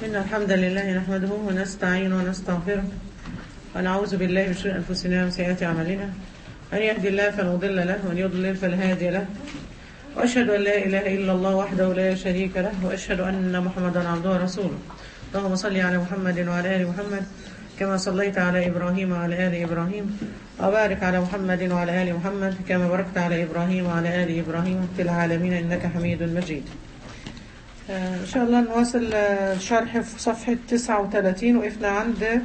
إن الحمد لله نحمده ونستعين ونستغفره ونعوذ بالله من شرور أنفسنا ومن سيئات أعمالنا من يهدي الله فلا مضل له ومن يضلل فلا هادي له وأشهد أن لا إله إلا الله وحده لا شريك له وأشهد أن محمدا عبده ورسوله اللهم صل على محمد وعلى آل محمد كما صليت على إبراهيم وعلى آل إبراهيم وبارك على محمد وعلى آل محمد كما باركت على إبراهيم وعلى آل إبراهيم في العالمين إنك حميد مجيد آه، إن شاء الله نواصل آه، شرح في صفحة 39 وقفنا عند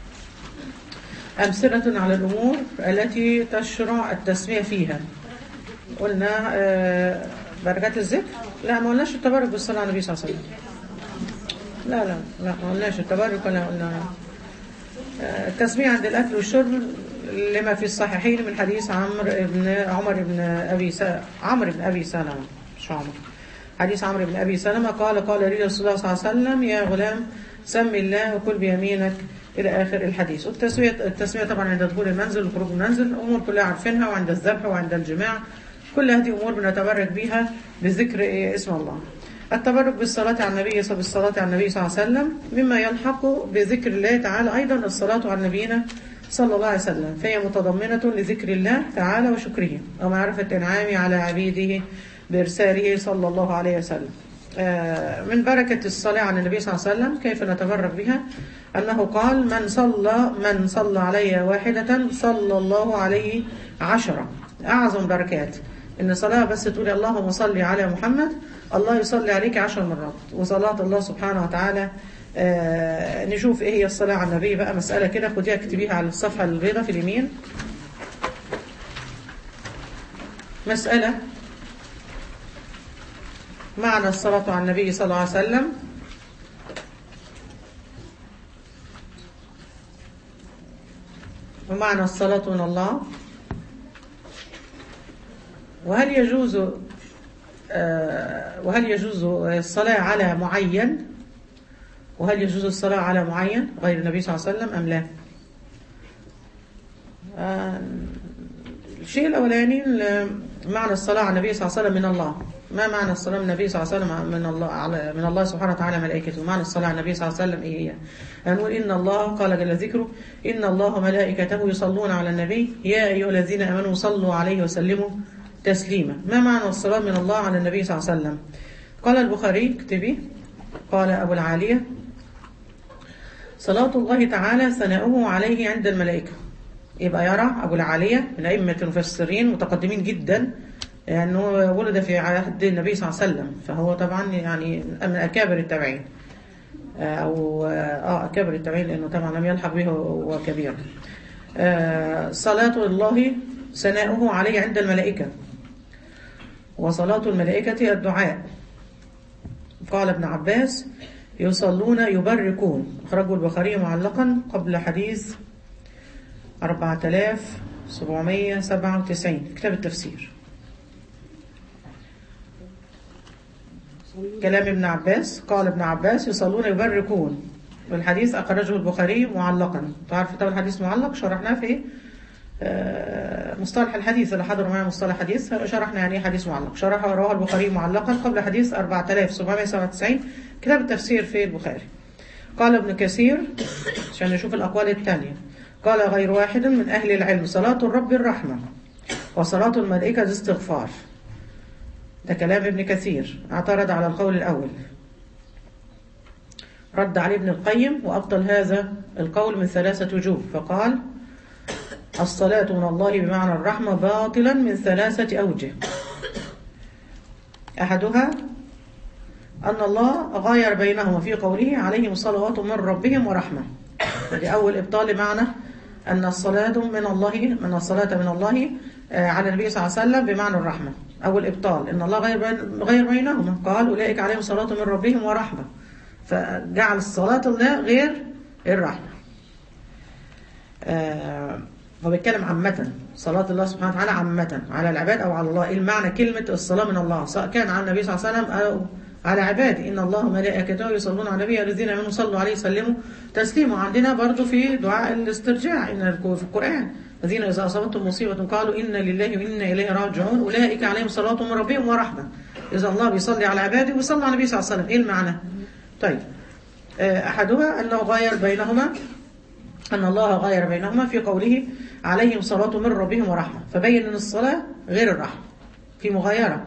أمثلة على الأمور التي تشرع التسمية فيها قلنا آه، بركات الذكر لا ما قلناش التبرك بالصلاة على النبي صلى الله عليه وسلم لا لا لا ما قلناش التبرك ولا قلنا آه، التسمية عند الأكل والشرب لما في الصحيحين من حديث عمرو بن عمر بن أبي س... عمرو بن أبي سلمة مش عمر حديث عمرو بن أبي سلمة قال قال لي رسول الله صلى الله عليه وسلم يا غلام سم الله وكل بيمينك إلى آخر الحديث والتسمية التسمية طبعا عند دخول المنزل وخروج المنزل الأمور كلها عارفينها وعند الذبح وعند الجماع كل هذه أمور بنتبرك بها بذكر إيه اسم الله التبرك بالصلاة على النبي بالصلاة على النبي صلى الله عليه وسلم مما يلحق بذكر الله تعالى أيضا الصلاة على نبينا صلى الله عليه وسلم فهي متضمنة لذكر الله تعالى وشكره ومعرفة إنعامه على عبيده بإرساله صلى الله عليه وسلم آه، من بركة الصلاة على النبي صلى الله عليه وسلم كيف نتبرك بها أنه قال من صلى من صلى علي واحدة صلى الله عليه عشرة أعظم بركات إن صلاة بس تقولي اللهم صل على محمد الله يصلي عليك عشر مرات وصلاة الله سبحانه وتعالى آه نشوف ايه هي الصلاة على النبي بقى مسألة كده خديها اكتبيها على الصفحة البيضاء في اليمين مسألة معنى الصلاة على النبي صلى الله عليه وسلم ومعنى الصلاة من الله وهل يجوز آه، وهل يجوز الصلاة على معين وهل يجوز الصلاة على معين غير النبي صلى الله عليه وسلم أم لا آه، الشيء الأولاني معنى الصلاة على النبي صلى الله عليه وسلم من الله ما معنى الصلاة على النبي صلى الله عليه وسلم من الله على من الله سبحانه وتعالى ملائكته معنى الصلاة على النبي صلى الله عليه وسلم إيه هي نقول إن الله قال جل ذكره إن الله ملائكته يصلون على النبي يا أيها الذين آمنوا صلوا عليه وسلموا تسليما ما معنى الصلاة من الله على النبي صلى الله عليه وسلم قال البخاري اكتبي قال أبو العالية صلاة الله تعالى ثناؤه عليه عند الملائكة يبقى يرى أبو العالية من أئمة المفسرين متقدمين جدا لأنه يعني ولد في عهد النبي صلى الله عليه وسلم فهو طبعا يعني من أكابر التابعين أو آه أكابر التابعين لأنه طبعا لم يلحق به هو كبير آه صلاة الله ثناؤه عليه عند الملائكة وصلاة الملائكة الدعاء قال ابن عباس يصلون يبركون أخرجه البخاري معلقا قبل حديث 4797 كتاب التفسير كلام ابن عباس قال ابن عباس يصلون يبركون والحديث أخرجه البخاري معلقا تعرف كتاب الحديث معلق شرحناه في مصطلح الحديث اللي حضروا معنا مصطلح حديث شرحنا يعني حديث معلق شرح رواه البخاري معلقا قبل حديث 4797 كتاب التفسير في البخاري قال ابن كثير عشان نشوف الأقوال الثانية قال غير واحد من أهل العلم صلاة الرب الرحمة وصلاة الملائكة الاستغفار ده كلام ابن كثير اعترض على القول الأول رد عليه ابن القيم وأبطل هذا القول من ثلاثة وجوه فقال الصلاة من الله بمعنى الرحمة باطلا من ثلاثة أوجه أحدها أن الله غاير بينهما في قوله عليهم صلوات من ربهم ورحمة دي أول إبطال معنى أن الصلاة من الله من الصلاة من الله على النبي صلى الله عليه وسلم بمعنى الرحمة أول إبطال إن الله غير بين غير بينهما قال أولئك عليهم صلاة من ربهم ورحمة فجعل الصلاة الله غير الرحمة آه هو بيتكلم عامة صلاة الله سبحانه وتعالى عامة على العباد أو على الله إيه المعنى كلمة الصلاة من الله سواء كان على النبي صلى الله عليه وسلم أو على عباده إن الله ملائكته يصلون على النبي الذين آمنوا صلوا عليه وسلموا تسليما عندنا برضو في دعاء الاسترجاع إن في القرآن الذين إذا أصابتهم مصيبة قالوا إنا لله وإنا إليه راجعون أولئك عليهم صلاة من ربهم ورحمة إذا الله بيصلي على عباده ويصلي على النبي صلى الله عليه وسلم إيه المعنى؟ طيب آه، أحدها أنه غاير بينهما أن الله غاير بينهما في قوله عليهم صلاة من ربهم ورحمة فبين أن الصلاة غير الرحمة في مغايرة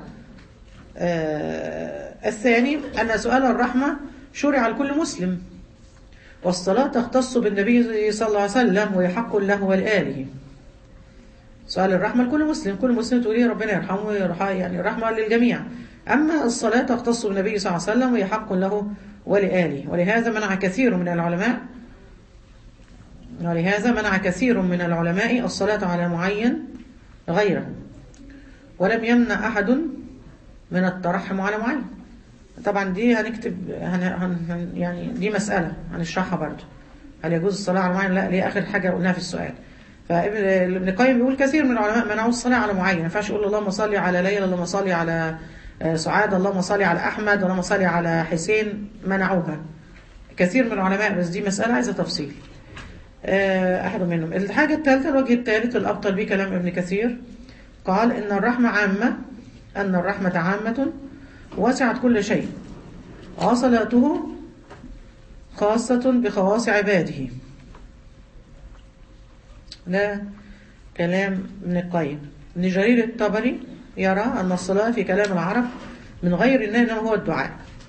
آه، الثاني أن سؤال الرحمة شرع لكل مسلم والصلاة تختص بالنبي صلى الله عليه وسلم ويحق له ولآله سؤال الرحمة لكل مسلم كل مسلم تقول إيه ربنا يرحمه ويرحمه يعني الرحمة للجميع أما الصلاة تختص بالنبي صلى الله عليه وسلم وهي حق له ولآله ولهذا منع كثير من العلماء ولهذا منع كثير من العلماء الصلاة على معين غيره ولم يمنع أحد من الترحم على معين طبعا دي هنكتب هن هن يعني دي مسألة هنشرحها برضه هل يجوز الصلاة على معين لا دي آخر حاجة قلناها في السؤال فابن القيم بيقول كثير من العلماء منعوا الصلاة على معين ما ينفعش يقول اللهم صل على ليلى اللهم صل على سعاد اللهم صل على أحمد اللهم صل على حسين منعوها كثير من العلماء بس دي مسألة عايزة تفصيل أحد منهم الحاجة الثالثة الوجه الثالث الأبطل به كلام ابن كثير قال إن الرحمة عامة أن الرحمة عامة وسعت كل شيء وصلاته خاصة بخواص عباده ده كلام ابن القيم ابن جرير الطبري يرى أن الصلاة في كلام العرب من غير الله إنما هو الدعاء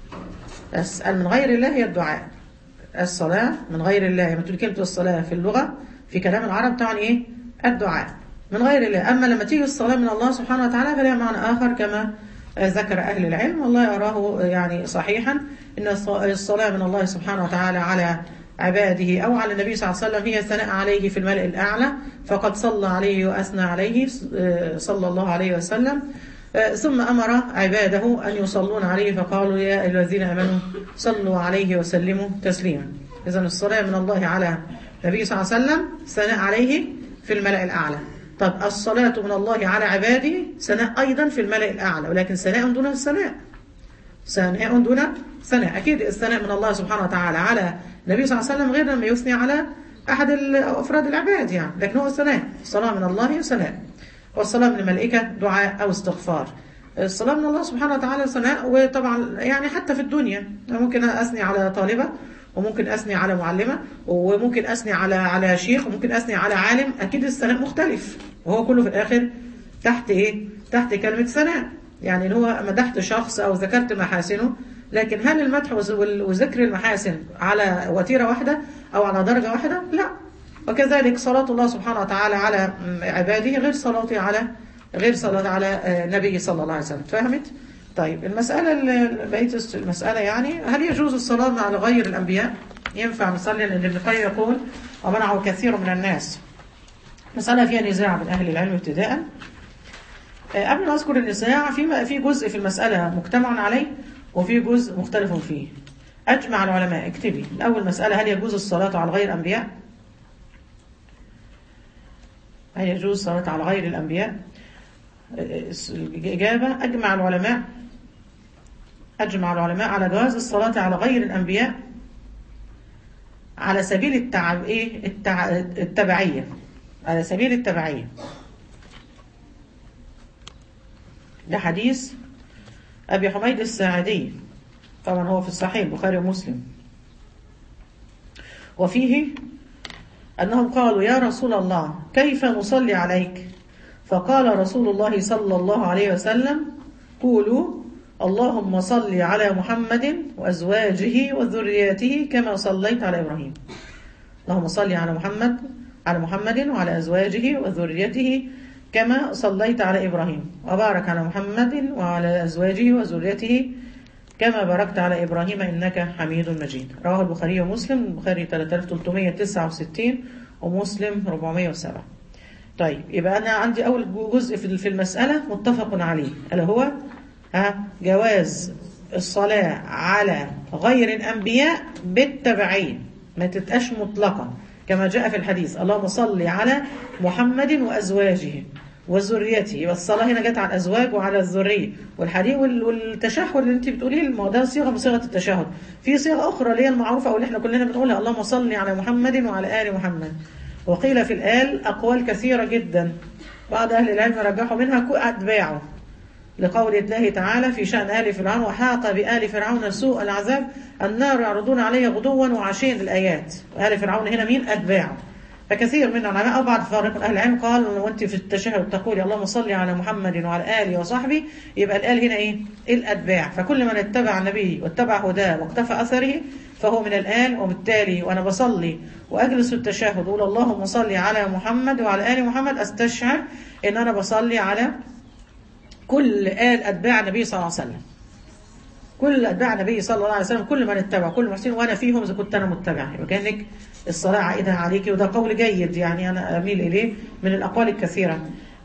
أسأل من غير الله هي الدعاء الصلاة من غير الله لما تقول كلمة الصلاة في اللغة في كلام العرب طبعا إيه الدعاء من غير الله أما لما تيجي الصلاة من الله سبحانه وتعالى فلها معنى آخر كما ذكر أهل العلم والله يراه يعني صحيحا إن الصلاة من الله سبحانه وتعالى على عباده أو على النبي صلى الله عليه وسلم هي الثناء عليه في الملأ الأعلى فقد صلى عليه وأثنى عليه صلى الله عليه وسلم ثم أمر عباده أن يصلون عليه فقالوا يا أيها الذين آمنوا صلوا عليه وسلموا تسليما إذا الصلاة من الله على النبي صلى الله عليه وسلم ثناء عليه في الملأ الأعلى طب الصلاة من الله على عباده ثناء أيضا في الملأ الأعلى ولكن ثناء دون الثناء ثناء دون ثناء أكيد الثناء من الله سبحانه وتعالى على النبي صلى الله عليه وسلم غير لما يثني على أحد أفراد العباد يعني لكن هو ثناء الصلاة من الله ثناء والصلاة من الملائكة دعاء أو استغفار الصلاة من الله سبحانه وتعالى ثناء وطبعا يعني حتى في الدنيا ممكن أثني على طالبة وممكن أثني على معلمة وممكن أثني على على شيخ وممكن أثني على عالم أكيد الثناء مختلف وهو كله في الآخر تحت إيه؟ تحت كلمة ثناء يعني هو مدحت شخص أو ذكرت محاسنه لكن هل المدح وذكر المحاسن على وتيرة واحدة أو على درجة واحدة؟ لا وكذلك صلاة الله سبحانه وتعالى على عباده غير صلاته على غير صلاة على نبي صلى الله عليه وسلم فهمت؟ طيب المسألة بقية المسألة يعني هل يجوز الصلاة على غير الأنبياء؟ ينفع نصلي لأن ابن القيم يقول ومنعه كثير من الناس مسألة فيها نزاع من أهل العلم ابتداء قبل ما أذكر النزاع في في جزء في المسألة مجتمع عليه وفي جزء مختلف فيه أجمع العلماء اكتبي الأول مسألة هل يجوز الصلاة على غير الأنبياء هل يجوز الصلاة على غير الأنبياء الإجابة أجمع العلماء أجمع العلماء على جواز الصلاة على غير الأنبياء على سبيل التعب إيه التع... التبعية على سبيل التبعية ده حديث أبي حميد الساعدي طبعا هو في الصحيح البخاري ومسلم وفيه أنهم قالوا يا رسول الله كيف نصلي عليك فقال رسول الله صلى الله عليه وسلم قولوا اللهم صل على محمد وأزواجه وذرياته كما صليت على إبراهيم اللهم صل على محمد على محمد وعلى أزواجه وذريته كما صليت على إبراهيم وبارك على محمد وعلى أزواجه وذريته كما باركت على إبراهيم إنك حميد مجيد رواه البخاري ومسلم البخاري 3369 ومسلم 407 طيب يبقى أنا عندي أول جزء في المسألة متفق عليه ألا هو ها جواز الصلاة على غير الأنبياء بالتبعين ما تتقاش مطلقا كما جاء في الحديث اللهم صل على محمد وأزواجه وذريته يبقى الصلاة هنا جت على الأزواج وعلى الذرية والحديث والتشهد اللي انت بتقوليه ما ده صيغة من صيغة التشهد في صيغة أخرى اللي هي المعروفة أو اللي احنا كلنا بنقولها اللهم صل على محمد وعلى آل محمد وقيل في الآل أقوال كثيرة جدا بعض أهل العلم رجحوا منها أتباعه لقول الله تعالى في شأن آل فرعون وحاق بآل فرعون سوء العذاب النار يعرضون عليه غدوا وعشيا الآيات وآل فرعون هنا مين أتباعه فكثير من العلماء أو بعض فريق أهل العلم قال وأنت في التشهد تقولي اللهم صل على محمد وعلى آله وصحبه يبقى الآل هنا إيه؟ الأتباع فكل من اتبع النبي واتبع هداه واقتفى أثره فهو من الآل وبالتالي وأنا بصلي وأجلس في التشهد أقول اللهم صل على محمد وعلى آل محمد أستشعر إن أنا بصلي على كل آل أتباع النبي صلى الله عليه وسلم كل أتباع النبي صلى الله عليه وسلم كل من اتبع كل محسن وأنا فيهم إذا كنت أنا متبع يبقى كأنك الصلاة عائدة عليك وده قول جيد يعني أنا أميل إليه من الأقوال الكثيرة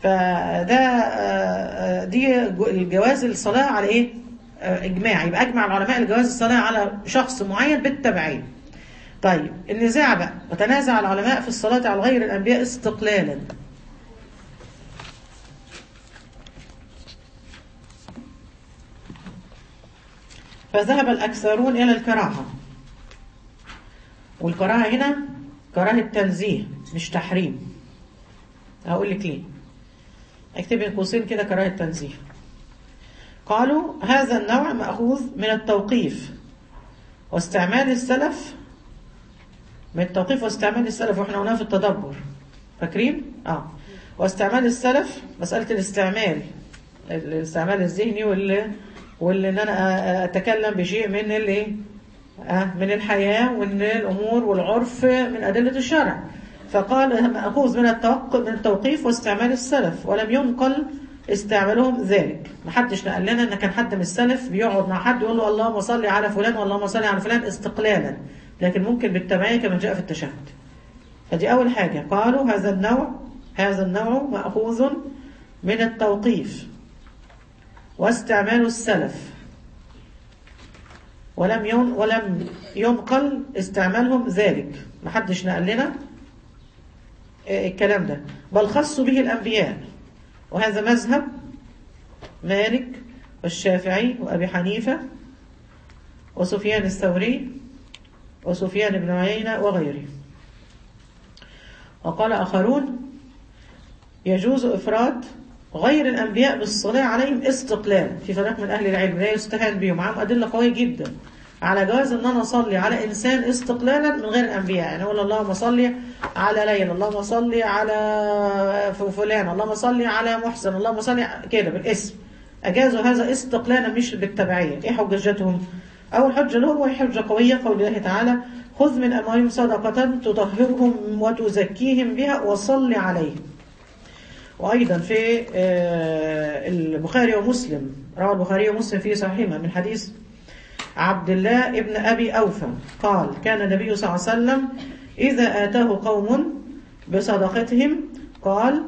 فده دي الجواز الصلاة على إيه؟ إجماع يبقى أجمع العلماء الجواز الصلاة على شخص معين بالتبعين طيب النزاع بقى وتنازع العلماء في الصلاة على غير الأنبياء استقلالا فذهب الأكثرون إلى الكراهة والكراهة هنا كراهة تنزيه مش تحريم هقول لك ليه اكتب بين قوسين كده كراهة تنزيه قالوا هذا النوع مأخوذ من التوقيف واستعمال السلف من التوقيف واستعمال السلف واحنا قلناها في التدبر فاكرين؟ اه واستعمال السلف مسألة الاستعمال الاستعمال الذهني واللي واللي ان انا اتكلم بشيء من الايه آه من الحياة وان الامور والعرف من ادلة الشرع فقال مأخوذ من من التوقيف واستعمال السلف ولم ينقل استعمالهم ذلك محدش نقل لنا ان كان حد من السلف بيقعد مع حد يقول له اللهم صل على فلان واللهم صل على فلان استقلالا لكن ممكن بالتبعية كما جاء في التشهد فدي اول حاجة قالوا هذا النوع هذا النوع مأخوذ من التوقيف واستعمال السلف ولم ين ولم ينقل استعمالهم ذلك محدش نقل لنا الكلام ده بل خصوا به الأنبياء وهذا مذهب مالك والشافعي وأبي حنيفة وسفيان الثوري وسفيان بن عيينة وغيره وقال آخرون يجوز إفراد غير الأنبياء بالصلاة عليهم استقلال في فريق من أهل العلم لا يستهان بهم معهم أدلة قوية جدا على جواز أن أنا أصلي على إنسان استقلالا من غير الأنبياء يعني أقول اللهم صل على ليلى اللهم صل على فلان اللهم صل على محسن اللهم صل كده بالاسم أجازوا هذا استقلالا مش بالتبعية إيه حجتهم؟ أول حجة لهم وهي حجة قوية قول الله تعالى خذ من أموالهم صدقة تطهرهم وتزكيهم بها وصل عليهم وأيضا في البخاري ومسلم روى البخاري ومسلم في صحيحهما من حديث عبد الله ابن أبي أوفى قال كان النبي صلى الله عليه وسلم إذا آتاه قوم بصدقتهم قال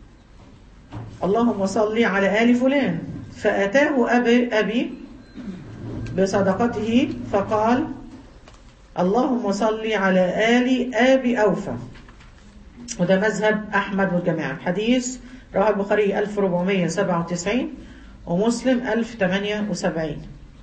اللهم صل على آل فلان فأتاه أبي, أبي بصدقته فقال اللهم صل على آل أبي أوفى وده مذهب أحمد والجماعة حديث رواه البخاري 1497 ومسلم 1078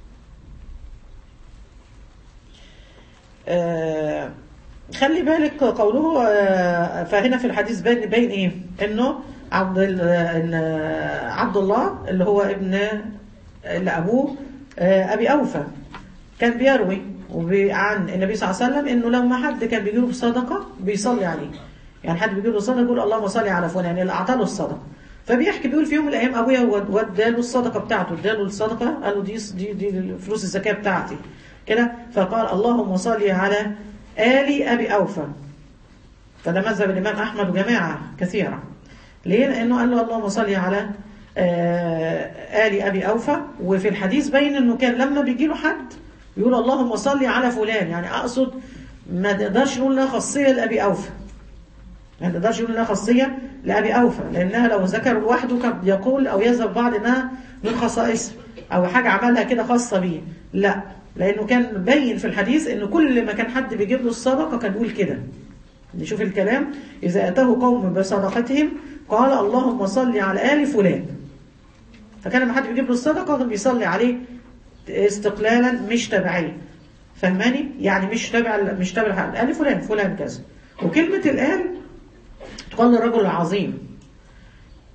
آه خلي بالك قوله آه فهنا في الحديث بين بين ايه انه عبد إن عبد الله اللي هو ابن اللي ابوه آه ابي اوفى كان بيروي عن النبي صلى الله عليه وسلم انه لما حد كان بيجيله بصدقه بيصلي عليه يعني حد بيجيله صدقه يقول اللهم صل على فلان يعني اللي اعطى له الصدقه فبيحكي بيقول في يوم من الايام ابويا وداله الصدقه بتاعته اداله الصدقه قال له دي دي دي فلوس الزكاه بتاعتي كده فقال اللهم صل على آل أبي أوفى فده مذهب الإمام أحمد وجماعة كثيرة ليه؟ لأنه قال له اللهم صل على آل أبي أوفى وفي الحديث بين أنه كان لما بيجي له حد يقول اللهم صل على فلان يعني أقصد ما نقدرش نقول لها خاصية لأبي أوفى ما نقدرش نقول لها خاصية لأبي أوفى لأنها لو ذكر لوحده كان يقول أو يذهب بعض أنها من خصائصه أو حاجة عملها كده خاصة بيه لا لأنه كان بين في الحديث أنه كل ما كان حد بيجيب له الصدقة كان بيقول كده نشوف الكلام إذا أتاه قوم بصدقتهم قال اللهم صل على آل فلان فكان لما حد بيجيب له الصدقة كان بيصلي عليه استقلالا مش تبعيا فهماني يعني مش تبع مش تبع آل فلان فلان كذا وكلمة الآل تقال للرجل العظيم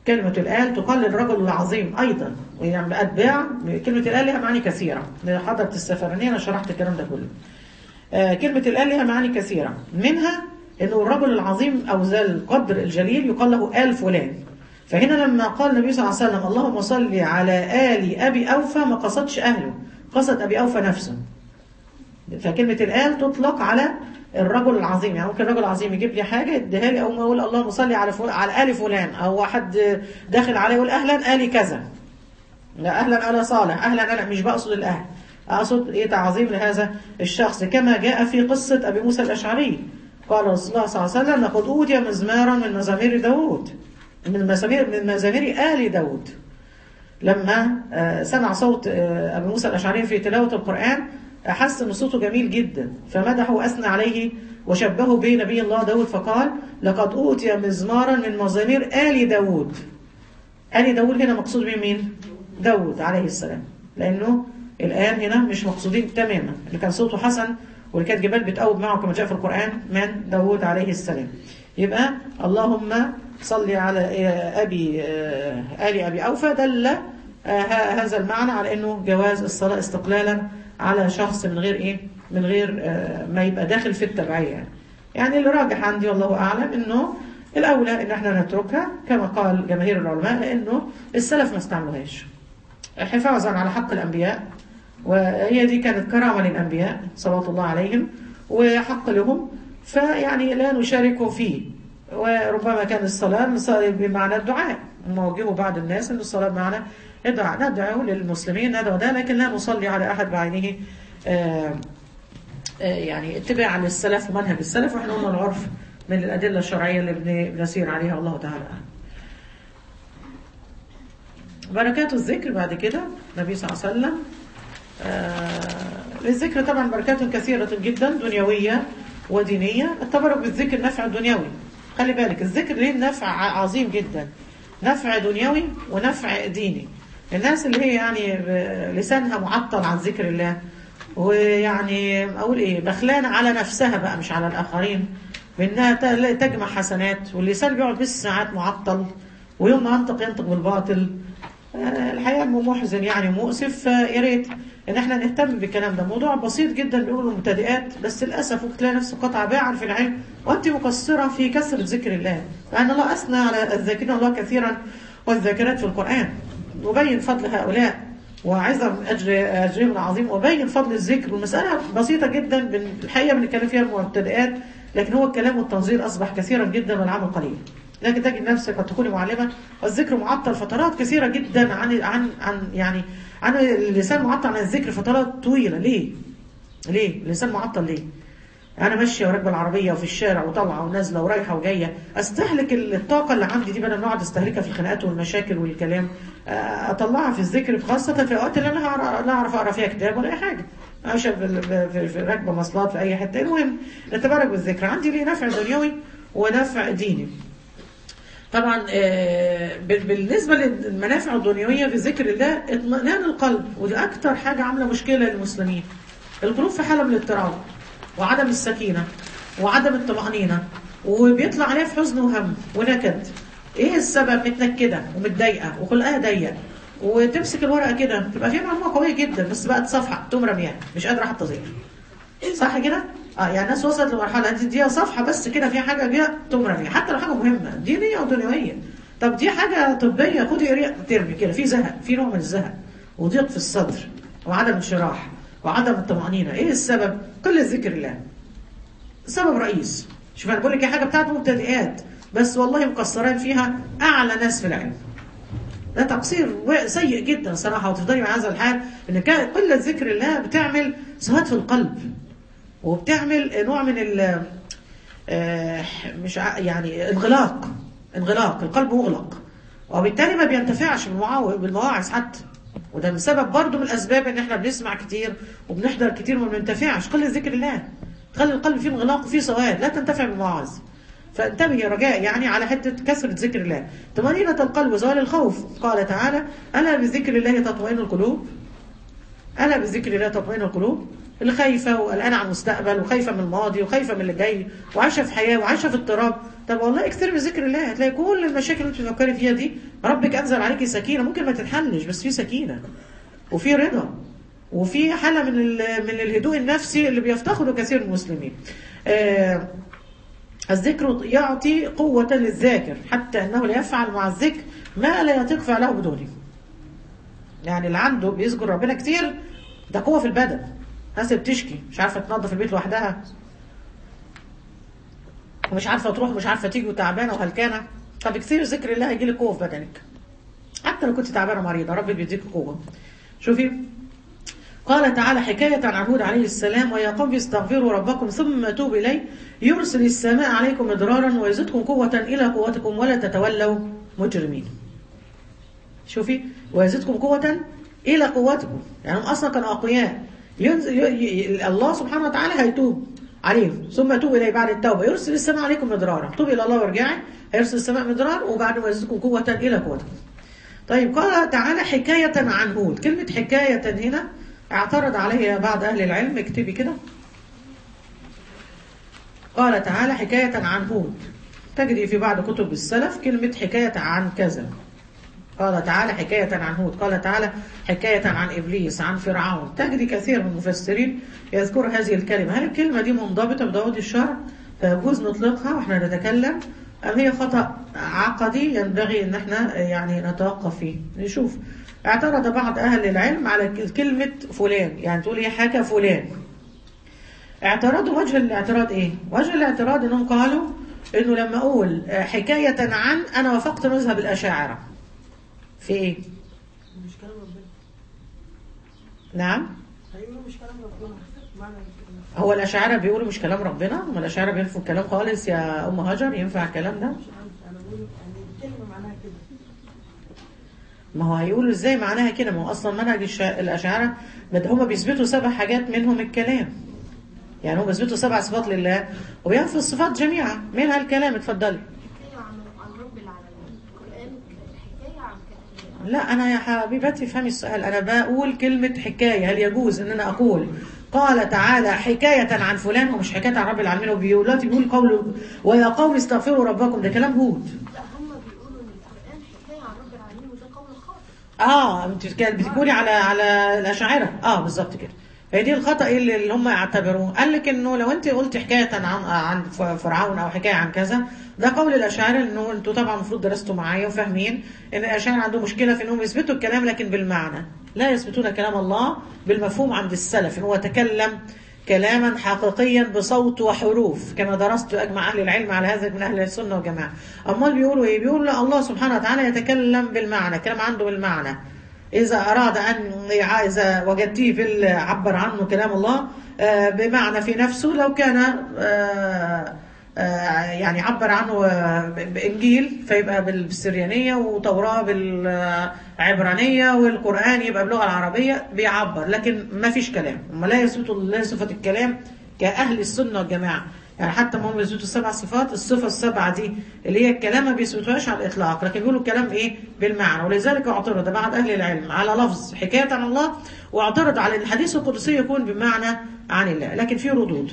كلمة الآل تقال للرجل العظيم أيضا يعني أتباع كلمة الآل لها معاني كثيرة حضرة السفرانية أنا شرحت الكلام ده كله آه كلمة الآل لها معاني كثيرة منها أنه الرجل العظيم أو ذا القدر الجليل يقال له آل فلان فهنا لما قال النبي صلى الله عليه وسلم اللهم صل على آل أبي أوفى ما قصدش أهله قصد أبي أوفى نفسه فكلمة الآل تطلق على الرجل العظيم يعني ممكن الرجل العظيم يجيب لي حاجة يديها لي أو ما أقول اللهم صل على فل... على آل فلان أو واحد داخل عليه يقول أهلا آل كذا لا أهلا أنا صالح أهلا أنا مش بقصد الأهل أقصد إيه تعظيم لهذا الشخص كما جاء في قصة أبي موسى الأشعري قال رسول الله صلى الله عليه وسلم لقد أوتي مزمارا من مزامير داود من مزامير من مزامير آل داود لما سمع صوت أبي موسى الأشعري في تلاوة القرآن أحس أن صوته جميل جدا فمدحه وأثنى عليه وشبهه بنبي الله داود فقال لقد أوتي مزمارا من مزامير آل داود آل داود هنا مقصود به مين؟ داود عليه السلام لأنه الآن هنا مش مقصودين تماما اللي كان صوته حسن واللي كانت جبال بتقوب معه كما جاء في القرآن من داود عليه السلام يبقى اللهم صل على أبي آل أبي أوفى دل هذا المعنى على أنه جواز الصلاة استقلالا على شخص من غير إيه من غير ما يبقى داخل في التبعية يعني. يعني اللي راجح عندي والله أعلم أنه الأولى أن احنا نتركها كما قال جماهير العلماء لأنه السلف ما استعملوهاش حفاظا على حق الأنبياء وهي دي كانت كرامة للأنبياء صلوات الله عليهم وحق لهم فيعني لا نشاركهم فيه وربما كان الصلاة بمعنى الدعاء موجهوا بعض الناس أن الصلاة بمعنى الدعاء ندعو للمسلمين ندعو ده لكن لا نصلي على أحد بعينه آآ آآ يعني اتباعا للسلف ومنهج السلف واحنا قلنا العرف من الأدلة الشرعية اللي بنسير عليها الله تعالى بركات الذكر بعد كده النبي صلى الله عليه وسلم للذكر طبعا بركات كثيرة جدا دنيوية ودينية التبرك بالذكر نفع دنيوي خلي بالك الذكر ليه نفع عظيم جدا نفع دنيوي ونفع ديني الناس اللي هي يعني لسانها معطل عن ذكر الله ويعني اقول ايه بخلانه على نفسها بقى مش على الاخرين بانها تجمع حسنات واللسان بيقعد بالساعات معطل ويوم ما ينطق ينطق بالباطل الحقيقه محزن يعني مؤسف فيا ريت ان احنا نهتم بالكلام ده موضوع بسيط جدا بيقولوا المبتدئات بس للاسف ممكن تلاقي نفسك قطع باعا في العلم وانت مقصره في كثره ذكر الله لان الله اثنى على الذاكرين الله كثيرا والذاكرات في القران وبين فضل هؤلاء وعظم اجر اجرهم العظيم وبين فضل الذكر والمساله بسيطه جدا الحقيقه بنتكلم فيها المبتدئات لكن هو الكلام والتنظير اصبح كثيرا جدا والعمل قليل لكن تجد نفسك قد تكوني معلمه والذكر معطل فترات كثيره جدا عن عن عن يعني عن اللسان معطل عن الذكر فترات طويله ليه؟ ليه؟ اللسان معطل ليه؟ انا ماشيه وراكبه العربيه وفي الشارع وطالعه ونازله ورايحه وجايه استهلك الطاقه اللي عندي دي بدل ما اقعد استهلكها في الخناقات والمشاكل والكلام اطلعها في الذكر خاصه في الاوقات اللي انا لا اعرف اقرا فيها كتاب ولا اي حاجه ماشيه في, في راكبه مواصلات في اي حته المهم نتبارك بالذكر عندي ليه نفع دنيوي ونفع ديني طبعا بالنسبة للمنافع الدنيوية في ذكر الله اطمئنان القلب ودي أكتر حاجة عاملة مشكلة للمسلمين القلوب في حالة من الاضطراب وعدم السكينة وعدم الطمأنينة وبيطلع عليها في حزن وهم ونكد ايه السبب متنكدة ومتضايقة وخلقها ضيق وتمسك الورقة كده تبقى فيها معلومة قوية جدا بس بقت صفحة تقوم رميها مش قادرة حتى تظهر صح كده؟ اه يعني الناس وصلت لمرحله انت تديها صفحه بس كده فيها حاجه فيها تمرى فيها حتى لو حاجه مهمه دينيه او دنيويه طب دي حاجه طبيه خدي قريه ترمي كده في زهق في نوع من الزهق وضيق في الصدر وعدم انشراح وعدم الطمانينه ايه السبب؟ قله ذكر الله سبب رئيس شوف انا بقول لك حاجه بتاعت مبتدئات بس والله مقصرين فيها اعلى ناس في العلم ده تقصير سيء جدا صراحه وتفضلي مع هذا الحال ان قله ذكر الله بتعمل سهاد في القلب وبتعمل نوع من ال مش يعني انغلاق انغلاق القلب مغلق وبالتالي ما بينتفعش بالمواعظ حتى وده من سبب برضه من الاسباب ان احنا بنسمع كتير وبنحضر كتير وما بننتفعش قله ذكر الله تخلي القلب فيه انغلاق وفيه سواد لا تنتفع بالمواعظ فانتبه يا رجاء يعني على حته كثره ذكر الله طمانينه القلب وزوال الخوف قال تعالى الا بذكر الله تطمئن القلوب الا بذكر الله تطمئن القلوب اللي خايفة وقلقانة على المستقبل وخايفة من الماضي وخايفة من اللي جاي وعايشة في حياة وعايشة في اضطراب طب والله اكثر من ذكر الله هتلاقي كل المشاكل اللي انت بتفكري فيها دي ربك انزل عليكي سكينة ممكن ما تتحلش بس في سكينة وفي رضا وفي حالة من ال- من الهدوء النفسي اللي بيفتقده كثير من المسلمين آه، الذكر يعطي قوة للذاكر حتى أنه لا يفعل مع الذكر ما لا يطيق فعله بدونه يعني اللي عنده بيذكر ربنا كتير ده قوة في البدن ناس بتشكي مش عارفة تنظف البيت لوحدها ومش عارفة تروح ومش عارفة تيجي وتعبانة وهلكانة طب كتير ذكر الله هيجي لك قوة في بدنك حتى لو كنت تعبانة مريضة ربي بيديك قوة شوفي قال تعالى حكاية عن هود عليه السلام ويا قوم استغفروا ربكم ثم توبوا إليه يرسل السماء عليكم مدرارا ويزدكم قوة إلى قوتكم ولا تتولوا مجرمين شوفي ويزدكم قوة إلى قوتكم يعني هم أصلا كانوا أقوياء ينزل ي... ي... الله سبحانه وتعالى هيتوب عليهم ثم توب إليه بعد التوبة يرسل السماء عليكم مدرارا توب إلى الله وارجعي هيرسل السماء مدرار وبعد ما يزدكم قوة إلى قوتكم طيب قال تعالى حكاية عن هود كلمة حكاية هنا اعترض عليها بعض أهل العلم اكتبي كده قال تعالى حكاية عن هود تجري في بعض كتب السلف كلمة حكاية عن كذا قال تعالى حكاية عن هود قال تعالى حكاية عن إبليس عن فرعون تجري كثير من المفسرين يذكر هذه الكلمة هل الكلمة دي منضبطة بضوابط الشرع فيجوز نطلقها واحنا نتكلم أم هي خطأ عقدي ينبغي ان احنا يعني نتوقف فيه نشوف اعترض بعض أهل العلم على كلمة فلان يعني تقول هي حكى فلان اعترضوا وجه الاعتراض ايه وجه الاعتراض انهم قالوا انه لما اقول حكاية عن انا وافقت مذهب الاشاعرة في ايه مش كلام ربنا نعم هيقولوا مش كلام ربنا معنى هو الاشاعرة بيقولوا مش كلام ربنا هم الاشاعرة بينفوا الكلام خالص يا ام هاجر ينفع الكلام ده مش عارف انا بقول يعني الكلمه معناها كده ما هو هيقولوا ازاي معناها كده ما هو اصلا منهج الش- الاشاعره بد- هم بيثبتوا سبع حاجات منهم الكلام يعني هم بيثبتوا سبع صفات لله وبينفوا الصفات جميعا منها الكلام اتفضلي حكاية عن عن رب العالمين القرآن حكاية عن كلام لا انا يا حبيبتي افهمي السؤال انا بقول كلمه حكايه هل يجوز ان انا اقول قال تعالى حكايه عن فلان ومش حكايه عن رب العالمين وبيقول دلوقتي بيقول قوله ويا قوم استغفروا ربكم ده كلام هود لا هم بيقولوا ان القرآن حكاية عن رب العالمين وده قول خاطئ اه انت كانت بتقولي على على الاشاعره اه بالظبط كده هي دي الخطا اللي اللي هم يعتبروه قال لك انه لو انت قلت حكايه عن عن ف- فرعون او حكايه عن كذا ده قول الاشاعره انه انتوا طبعا المفروض درستوا معايا وفاهمين ان الاشاعره عندهم مشكله في انهم يثبتوا الكلام لكن بالمعنى لا يثبتون كلام الله بالمفهوم عند السلف ان هو تكلم كلاما حقيقيا بصوت وحروف كما درست اجمع اهل العلم على هذا من اهل السنه والجماعه امال بيقولوا ايه بيقولوا لا الله سبحانه وتعالى يتكلم بالمعنى كلام عنده بالمعنى إذا أراد أن يع- إذا وجدتيه في ال- عبر عنه كلام الله آه، بمعنى في نفسه لو كان آه، آه، يعني عبر عنه آه، ب- بإنجيل فيبقى بالسريانية وتوراة بالعبرانية والقرآن يبقى باللغة العربية بيعبر لكن ما فيش كلام هم لا يثبتوا لا صفة الكلام كأهل السنة والجماعة يعني حتى ما هم بيثبتوا السبع صفات الصفة السبعة دي اللي هي الكلام ما بيثبتوهاش على الإطلاق لكن بيقولوا الكلام إيه بالمعنى ولذلك اعترض بعض أهل العلم على لفظ حكاية عن الله واعترض على الحديث القدسي يكون بمعنى عن الله لكن في ردود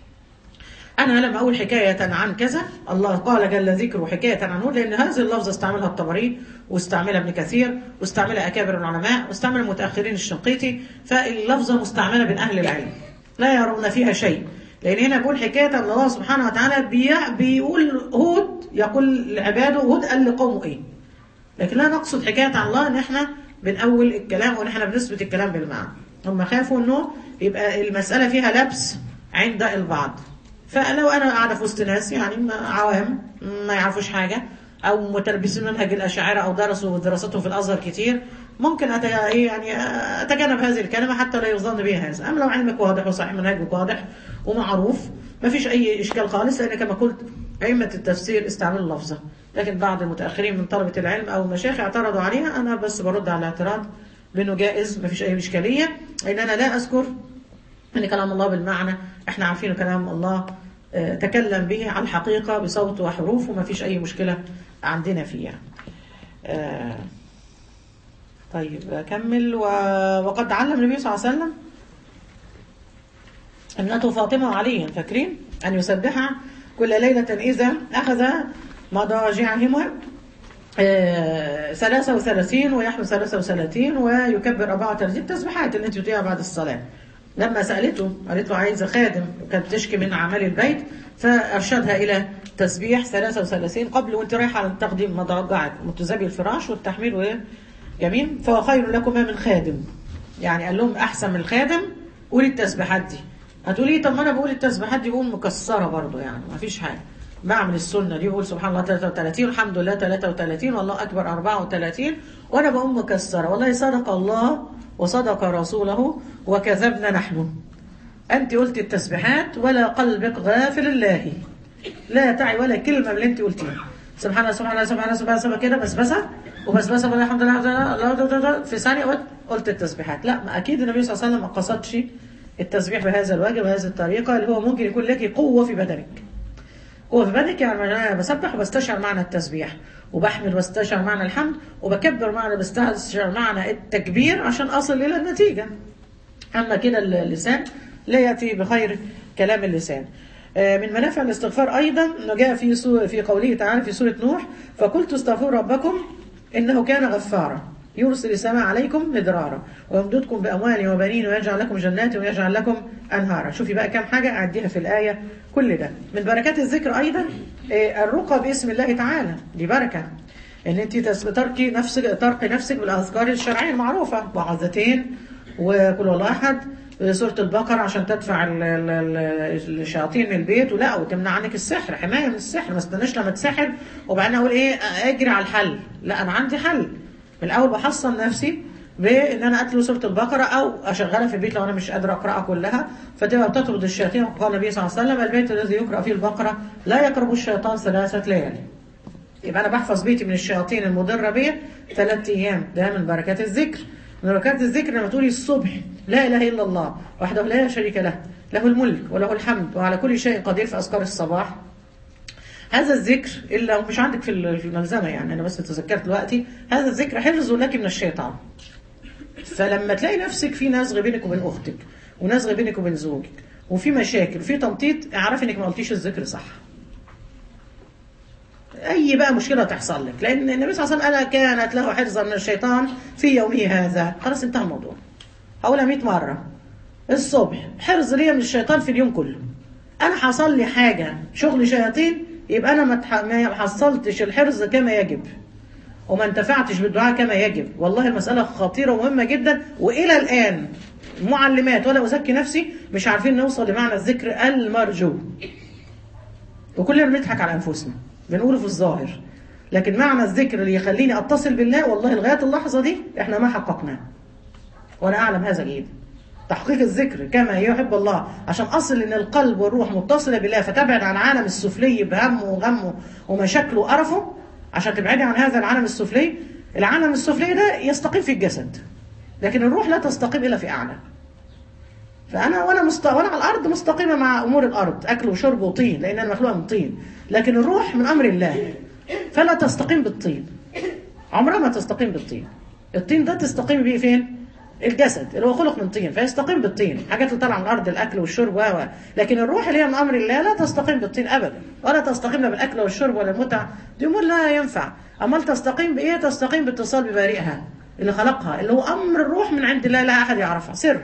أنا لما أقول حكاية عن كذا الله قال جل ذكره حكاية عن هود لأن هذه اللفظة استعملها الطبري واستعملها ابن كثير واستعملها أكابر العلماء واستعملها المتأخرين الشنقيطي فاللفظة مستعملة بين أهل العلم لا يرون فيها شيء لأن هنا بيقول حكاية عن الله سبحانه وتعالى بي- بيقول هود يقول لعباده هود قال لقومه إيه لكن لا نقصد حكاية عن الله ان احنا بنأول الكلام وان احنا بنثبت الكلام بالمعنى هم خافوا انه يبقى المسألة فيها لبس عند البعض فلو انا قاعدة في وسط ناس يعني ما- عوام ما يعرفوش حاجة او متلبسين منهج الاشاعرة او درسوا دراستهم في الازهر كتير ممكن أت... إيه يعني اتجنب هذه الكلمة حتى لا يظن بها هذا اما لو علمك واضح وصحيح منهجك واضح ومعروف ما فيش اي اشكال خالص لان كما قلت ائمة التفسير استعملوا اللفظة لكن بعض المتأخرين من طلبة العلم أو المشايخ اعترضوا عليها أنا بس برد على الاعتراض بأنه جائز ما فيش أي إشكالية إن أنا لا أذكر أن كلام الله بالمعنى إحنا عارفين كلام الله آه، تكلم به على الحقيقة بصوت وحروف وما فيش أي مشكلة عندنا فيها آه، طيب أكمل و... وقد علم النبي صلى الله عليه وسلم ابنته فاطمة وعلي فاكرين أن يسبحها كل ليلة إذا أخذ مضاجعهما آه، ثلاثة وثلاثين ويحمل ثلاثة وثلاثين ويكبر أربعة وثلاثين تسبيحات اللي انت بتقوليها بعد الصلاة لما سألته قالت له عايزة خادم وكانت بتشكي من أعمال البيت فأرشدها إلى تسبيح 33 قبل وانت رايحة على تقديم مضاجعك متزابي الفراش والتحميل وإيه؟ جميل فهو خير لكما من خادم يعني قال لهم أحسن من الخادم قولي التسبيحات دي هتقولي طب ما أنا بقول التسبيحات دي بقول مكسرة برضو يعني ما فيش حاجة بعمل السنة دي بقول سبحان الله 33 الحمد لله 33 والله أكبر 34 وأنا بقول مكسرة والله صدق الله وصدق رسوله وكذبنا نحن أنت قلت التسبيحات ولا قلبك غافل الله لا تعي ولا كلمة من اللي أنت قلتيها سبحان الله سبحان الله سبحان الله سبحان الله سبحان كده بسبسة وبسبسة والله الحمد لله الحمد لله الله ده- ده- ده في ثانية قلت- قلت التسبيحات لا ما أكيد النبي صلى الله عليه وسلم ما قصدش التسبيح بهذا الوجه بهذه الطريقة اللي هو ممكن يكون لك قوة في بدنك قوة في بدنك يعني أنا بسبح وبستشعر معنى التسبيح وبحمد واستشعر معنى الحمد وبكبر معنى بستشعر معنى التكبير عشان أصل إلى النتيجة أما كده اللسان لا يأتي بخير كلام اللسان آه، من منافع الاستغفار أيضا أنه جاء في سو- في قوله تعالى في سورة نوح فقلت استغفروا ربكم إنه كان غفارا يرسل السماء عليكم مدرارا ويمددكم بأموال وبنين ويجعل لكم جنات ويجعل لكم أنهارا شوفي بقى كم حاجة أعديها في الآية كل ده من بركات الذكر أيضا آه، الرقى باسم الله تعالى دي بركة ان انت تس- ترقي نفسك ترقي نفسك بالاذكار الشرعيه المعروفه وعظتين وكل والله احد سورة البقرة عشان تدفع ال- ال- ال- الشياطين من البيت ولا وتمنع عنك السحر حماية من السحر ما استناش لما تسحر وبعدين اقول ايه اجري على الحل لا انا عندي حل من الاول بحصن نفسي بان انا اتلو سوره البقره او اشغلها في البيت لو انا مش قادره اقراها كلها فتبقى بتطرد الشياطين قال النبي صلى الله عليه وسلم البيت الذي يقرا فيه البقره لا يقرب الشيطان ثلاثه ليالي يبقى انا بحفظ بيتي من الشياطين المضره بيا ثلاث ايام ده من بركات الذكر من بركات الذكر لما تقولي الصبح لا اله الا الله وحده لا شريك له له الملك وله الحمد وعلى كل شيء قدير في اذكار الصباح هذا الذكر الا مش عندك في ال- في الملزمه يعني انا بس تذكرت دلوقتي هذا الذكر حفظ لك من الشيطان فلما تلاقي نفسك في نزغ بينك وبين اختك ونزغ بينك وبين زوجك وفي مشاكل وفي تنطيط اعرفي انك ما قلتيش الذكر صح اي بقى مشكله تحصل لك لان النبي صلى الله عليه وسلم قال كانت له حرزا من الشيطان في يومه هذا خلاص انتهى الموضوع هقولها 100 مره الصبح حرز ليا من الشيطان في اليوم كله انا حصل لي حاجه شغل شياطين يبقى انا ما تح- ما حصلتش الحرز كما يجب وما انتفعتش بالدعاء كما يجب والله المسألة خطيرة ومهمة جدا وإلى الآن معلمات ولا أزكي نفسي مش عارفين نوصل لمعنى الذكر المرجو وكلنا بنضحك على أنفسنا بنقوله في الظاهر لكن معنى الذكر اللي يخليني أتصل بالله والله لغاية اللحظة دي إحنا ما حققناه وأنا أعلم هذا جيدا تحقيق الذكر كما يحب الله عشان أصل إن القلب والروح متصلة بالله فتبعد عن العالم السفلي بهمه وغمه ومشاكله وقرفه عشان تبعدي عن هذا العالم السفلي العالم السفلي ده يستقيم في الجسد لكن الروح لا تستقيم إلا في أعلى فأنا وأنا مست... وأنا على الأرض مستقيمة مع أمور الأرض أكل وشرب وطين لأن أنا مخلوقة من طين لكن الروح من أمر الله فلا تستقيم بالطين عمرها ما تستقيم بالطين الطين ده تستقيم بيه فين؟ الجسد اللي هو خلق من طين فيستقيم بالطين حاجات اللي طالعه من الارض الاكل والشرب و و. لكن الروح اللي هي من امر الله لا تستقيم بالطين ابدا ولا تستقيم لا بالاكل والشرب ولا المتع دي امور لا ينفع امال تستقيم بايه تستقيم باتصال ببارئها اللي خلقها اللي هو امر الروح من عند الله لا احد يعرفها سر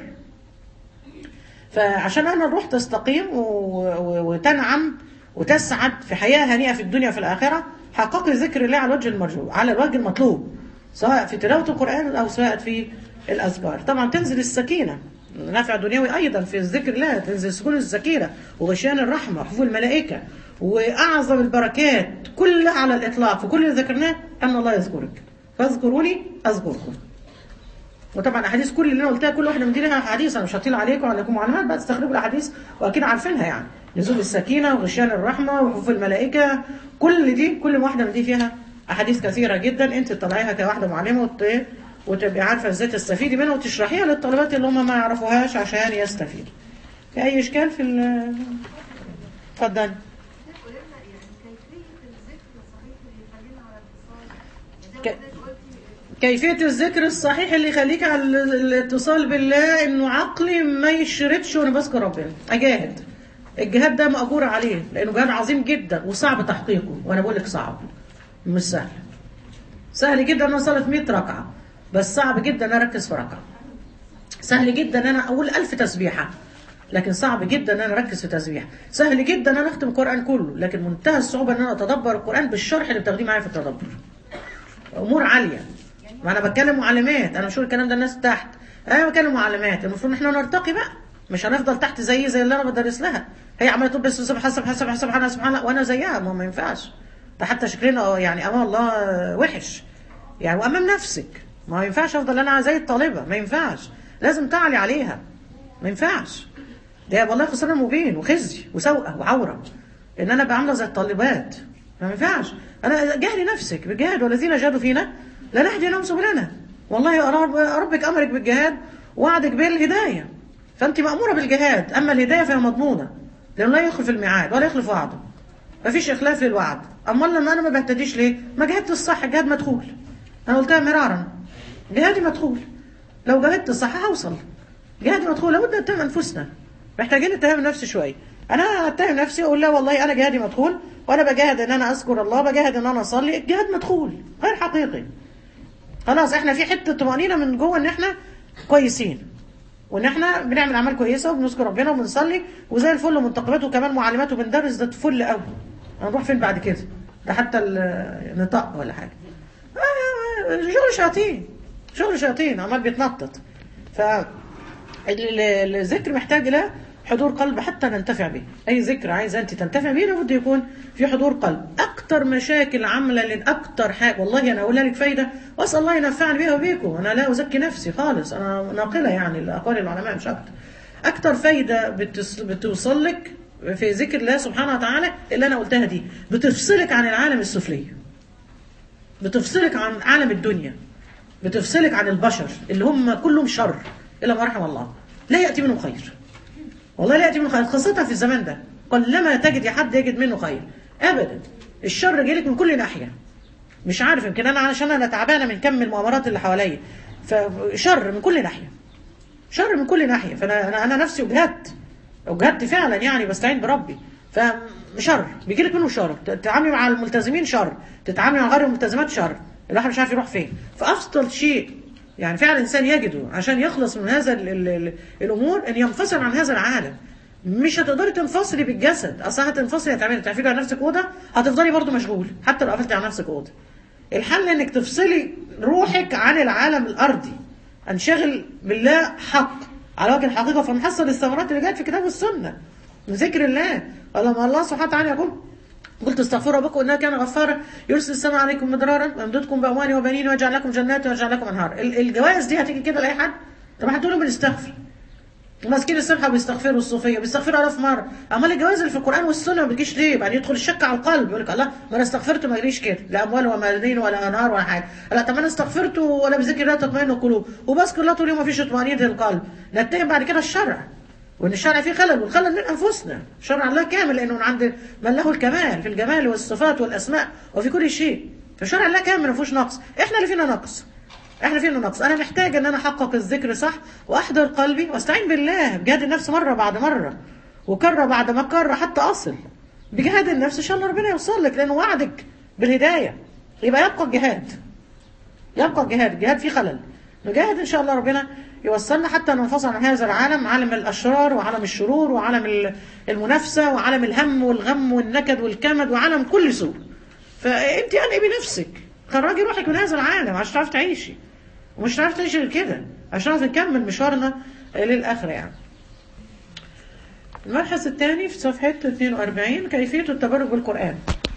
فعشان انا الروح تستقيم و... و... وتنعم وتسعد في حياه هنيئه في الدنيا وفي الاخره حققي ذكر الله على الوجه المرجو على الوجه المطلوب سواء في تلاوه القران او سواء في الاذكار طبعا تنزل السكينه نفع دنيوي ايضا في الذكر الله تنزل سكون السكينه وغشيان الرحمه وحفو الملائكه واعظم البركات كلها على الاطلاق في كل اللي ذكرناه ان الله يذكرك فاذكروني اذكركم وطبعا احاديث كل اللي انا قلتها كل واحده من دي لها احاديث انا مش هطيل عليكم عليكم معلومات بقى تستخرجوا الاحاديث واكيد عارفينها يعني نزول السكينه وغشيان الرحمه وحفوظ الملائكه كل دي كل واحده من دي فيها احاديث كثيره جدا انت تطلعيها كواحده معلمه وت... وتبقي عارفه ازاي تستفيدي منها وتشرحيها للطلبات اللي هم ما يعرفوهاش عشان يستفيدوا في اي اشكال في ال اتفضلي قولنا يعني كيفية الذكر الصحيح اللي يخلينا على الاتصال ك- كيفية الذكر الصحيح اللي يخليك على ال- الاتصال بالله انه عقلي ما يشردش وانا بذكر ربنا اجاهد الجهاد ده مأجور عليه لانه جهاد عظيم جدا وصعب تحقيقه وانا بقول لك صعب مش سهل سهل جدا ان انا اصلي 100 ركعه بس صعب جدا ان أنا اركز في ركعه سهل جدا ان انا اقول ألف تسبيحه لكن صعب جدا ان انا اركز في تسبيح سهل جدا ان انا اختم القران كله لكن منتهى الصعوبه ان انا اتدبر القران بالشرح اللي بتاخديه معايا في التدبر امور عاليه ما انا بتكلم معلمات انا مش هقول الكلام ده الناس تحت انا بتكلم معلمات المفروض ان احنا نرتقي بقى مش هنفضل تحت زي زي اللي انا بدرس لها هي عماله تقول بس سبحان سبحان سبحان سبحان سبحان الله وانا زيها ما, ما ينفعش ده حتى شكلنا يعني امام الله وحش يعني وامام نفسك ما ينفعش افضل انا زي الطالبه ما ينفعش لازم تعلي عليها ما ينفعش ده والله خسران مبين وخزي وسوءه وعوره ان انا ابقى عامله زي الطالبات ما ينفعش انا جاهدي نفسك بالجهاد والذين جاهدوا فينا لنهدينهم سبلنا والله يا رب ربك امرك بالجهاد وعدك بالهدايه فانت ماموره بالجهاد اما الهدايه فهي مضمونه لانه لا يخلف الميعاد ولا يخلف وعده مفيش اخلاف للوعد امال لما انا ما بهتديش ليه ما جهدت الصح جهاد مدخول انا قلتها مرارا جهادي مدخول لو جاهدت الصح هوصل جهادي مدخول لابد نتهم انفسنا محتاجين نتهم نفسي شويه انا اتهم نفسي اقول لا والله انا جهادي مدخول وانا بجاهد ان انا اذكر الله بجاهد ان انا اصلي الجهاد مدخول غير حقيقي خلاص احنا في حته طمانينه من جوه ان احنا كويسين وان احنا بنعمل اعمال كويسه وبنذكر ربنا وبنصلي وزي الفل ومنتقبات وكمان معلمات وبندرس ده فل قوي هنروح فين بعد كده ده حتى النطاق ولا حاجه آه، شغل شياطين شغل شياطين عمال بيتنطط ف ال- ال- الذكر محتاج الى حضور قلب حتى ننتفع به اي ذكر عايز انت تنتفع به لابد يكون في حضور قلب اكتر مشاكل عامله لاكتر حاجه والله انا اقولها لك فايده واسال الله ينفعني بها وبيكم انا لا ازكي نفسي خالص انا ناقله يعني لاقوال العلماء مش اكتر اكتر فايده بتس- بتوصل لك في ذكر الله سبحانه وتعالى اللي انا قلتها دي بتفصلك عن العالم السفلي بتفصلك عن عالم الدنيا بتفصلك عن البشر اللي هم كلهم شر الا ما رحم الله لا ياتي منهم خير والله لا ياتي منه خير خاصه في الزمان ده قلما تجد حد يجد منه خير ابدا الشر جايلك من كل ناحيه مش عارف يمكن انا عشان انا تعبانه من كم المؤامرات اللي حواليا فشر من كل ناحيه شر من كل ناحيه فانا انا, أنا نفسي وجهدت وجهدت فعلا يعني بستعين بربي فشر بيجي لك منه شر تتعاملي مع الملتزمين شر تتعاملي مع غير الملتزمات شر الواحد مش عارف يروح فين فافضل شيء يعني فعلا الانسان يجده عشان يخلص من هذا ال ال ال الامور ان ينفصل عن هذا العالم مش هتقدري تنفصلي بالجسد اصل هتنفصلي هتعملي تعرفي على نفسك اوضه هتفضلي برضو مشغول حتى لو قفلتي على نفسك اوضه الحل انك تفصلي روحك عن العالم الارضي انشغل بالله حق على وجه الحقيقه فنحصل الثمرات اللي جت في كتاب السنه من ذكر الله ولما الله سبحانه وتعالى يقول قلت استغفروا ربكم انه كان غفارا يرسل السماء عليكم مدرارا ويمددكم باموال وبنين ويجعل لكم جنات ويجعل لكم انهار ال- الجوائز دي هتيجي كده لاي حد طب هتقولوا بنستغفر ماسكين السبحه بيستغفروا الصوفيه بيستغفروا الاف مره امال الجوائز اللي في القران والسنه ما بتجيش ليه يعني يدخل الشك على القلب يقول لك الله ما انا استغفرت ما جريش كده لا اموال ولا بنين ولا انهار ولا حاجه لا طب انا استغفرت ولا بذكر الله تطمئن القلوب وبذكر الله طول اليوم ما فيش طمانينه القلب نتهم بعد كده الشرع وان الشرع فيه خلل والخلل من انفسنا شرع الله كامل لانه من عند من له الكمال في الجمال والصفات والاسماء وفي كل شيء فشرع الله كامل ما فيهوش نقص احنا اللي فينا نقص احنا فينا نقص انا محتاج ان انا احقق الذكر صح واحضر قلبي واستعين بالله بجهاد النفس مره بعد مره وكره بعد ما كره حتى اصل بجهاد النفس ان شاء الله ربنا يوصل لك لانه وعدك بالهدايه يبقى يبقى الجهاد يبقى الجهاد الجهاد فيه خلل نجاهد ان شاء الله ربنا يوصلنا حتى ننفصل عن هذا العالم عالم الاشرار وعالم الشرور وعالم ال- المنافسه وعالم الهم والغم والنكد والكمد وعالم كل سوء فانت انقي بنفسك خرجي روحك من هذا العالم عشان تعرفي تعيشي ومش هتعرفي تعيشي غير كده عشان نعرف نكمل مشوارنا للاخره يعني المبحث الثاني في صفحه 42 كيفيه التبرك بالقران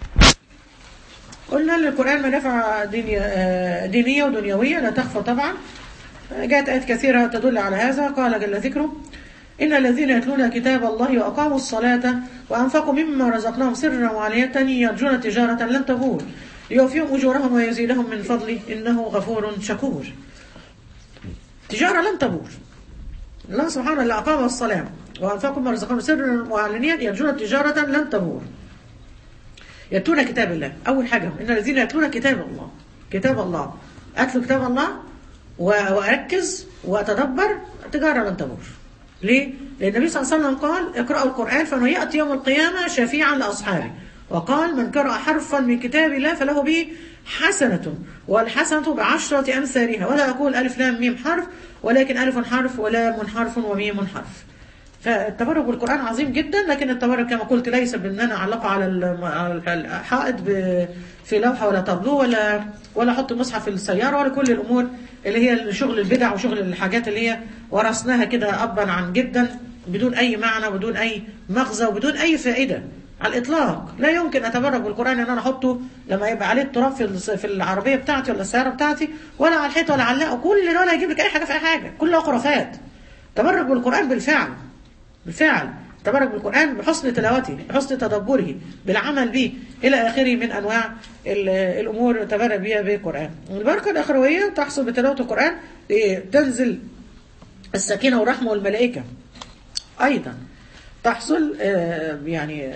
قلنا ان القران منافع دينية, آه، دينيه ودنيويه لا تخفى طبعا جاءت آيات كثيرة تدل على هذا قال جل ذكره إن الذين يتلون كتاب الله وأقاموا الصلاة وأنفقوا مما رزقناهم سرا وعلية يرجون تجارة لن تبور ليوفيهم أجورهم ويزيدهم من فضله إنه غفور شكور تجارة لن تبور الله سبحانه اللي أقام الصلاة وأنفقوا مما رزقناهم سرا وعلانية يرجون تجارة لن تبور يتلون كتاب الله أول حاجة إن الذين يتلون كتاب الله كتاب الله اتلو كتاب الله و- واركز واتدبر تجاره لن تبور ليه؟ لان النبي صلى الله عليه وسلم قال اقرأوا القرآن فانه يأتي يوم القيامة شفيعا لأصحابه وقال من قرأ حرفا من كتاب الله فله به حسنة والحسنة بعشرة أمثالها ولا أقول ألف لام ميم حرف ولكن ألف حرف ولام حرف وميم حرف فالتبرك بالقرآن عظيم جدا لكن التبرك كما قلت ليس بأن أنا أعلقه على الم- على الحائط ب- في لوحة ولا طابلو ولا ولا أحط مصحف في السيارة ولا كل الأمور اللي هي شغل البدع وشغل الحاجات اللي هي ورثناها كده أبا عن جدا بدون أي معنى وبدون أي مغزى وبدون أي فائدة على الإطلاق لا يمكن أتبرك بالقرآن إن أنا أحطه لما يبقى عليه التراب في الس- في العربية بتاعتي ولا السيارة بتاعتي ولا على الحيط ولا علقه كل ده ولا هيجيب لك أي حاجة في أي حاجة كلها خرافات تبرك بالقرآن بالفعل بالفعل تبارك بالقرآن بحسن تلاوته بحسن تدبره بالعمل به إلى آخره من أنواع ال- الأمور تبارك بها بالقرآن البركة الأخروية تحصل بتلاوة القرآن إيه؟ تنزل السكينة والرحمة والملائكة أيضا تحصل آه، يعني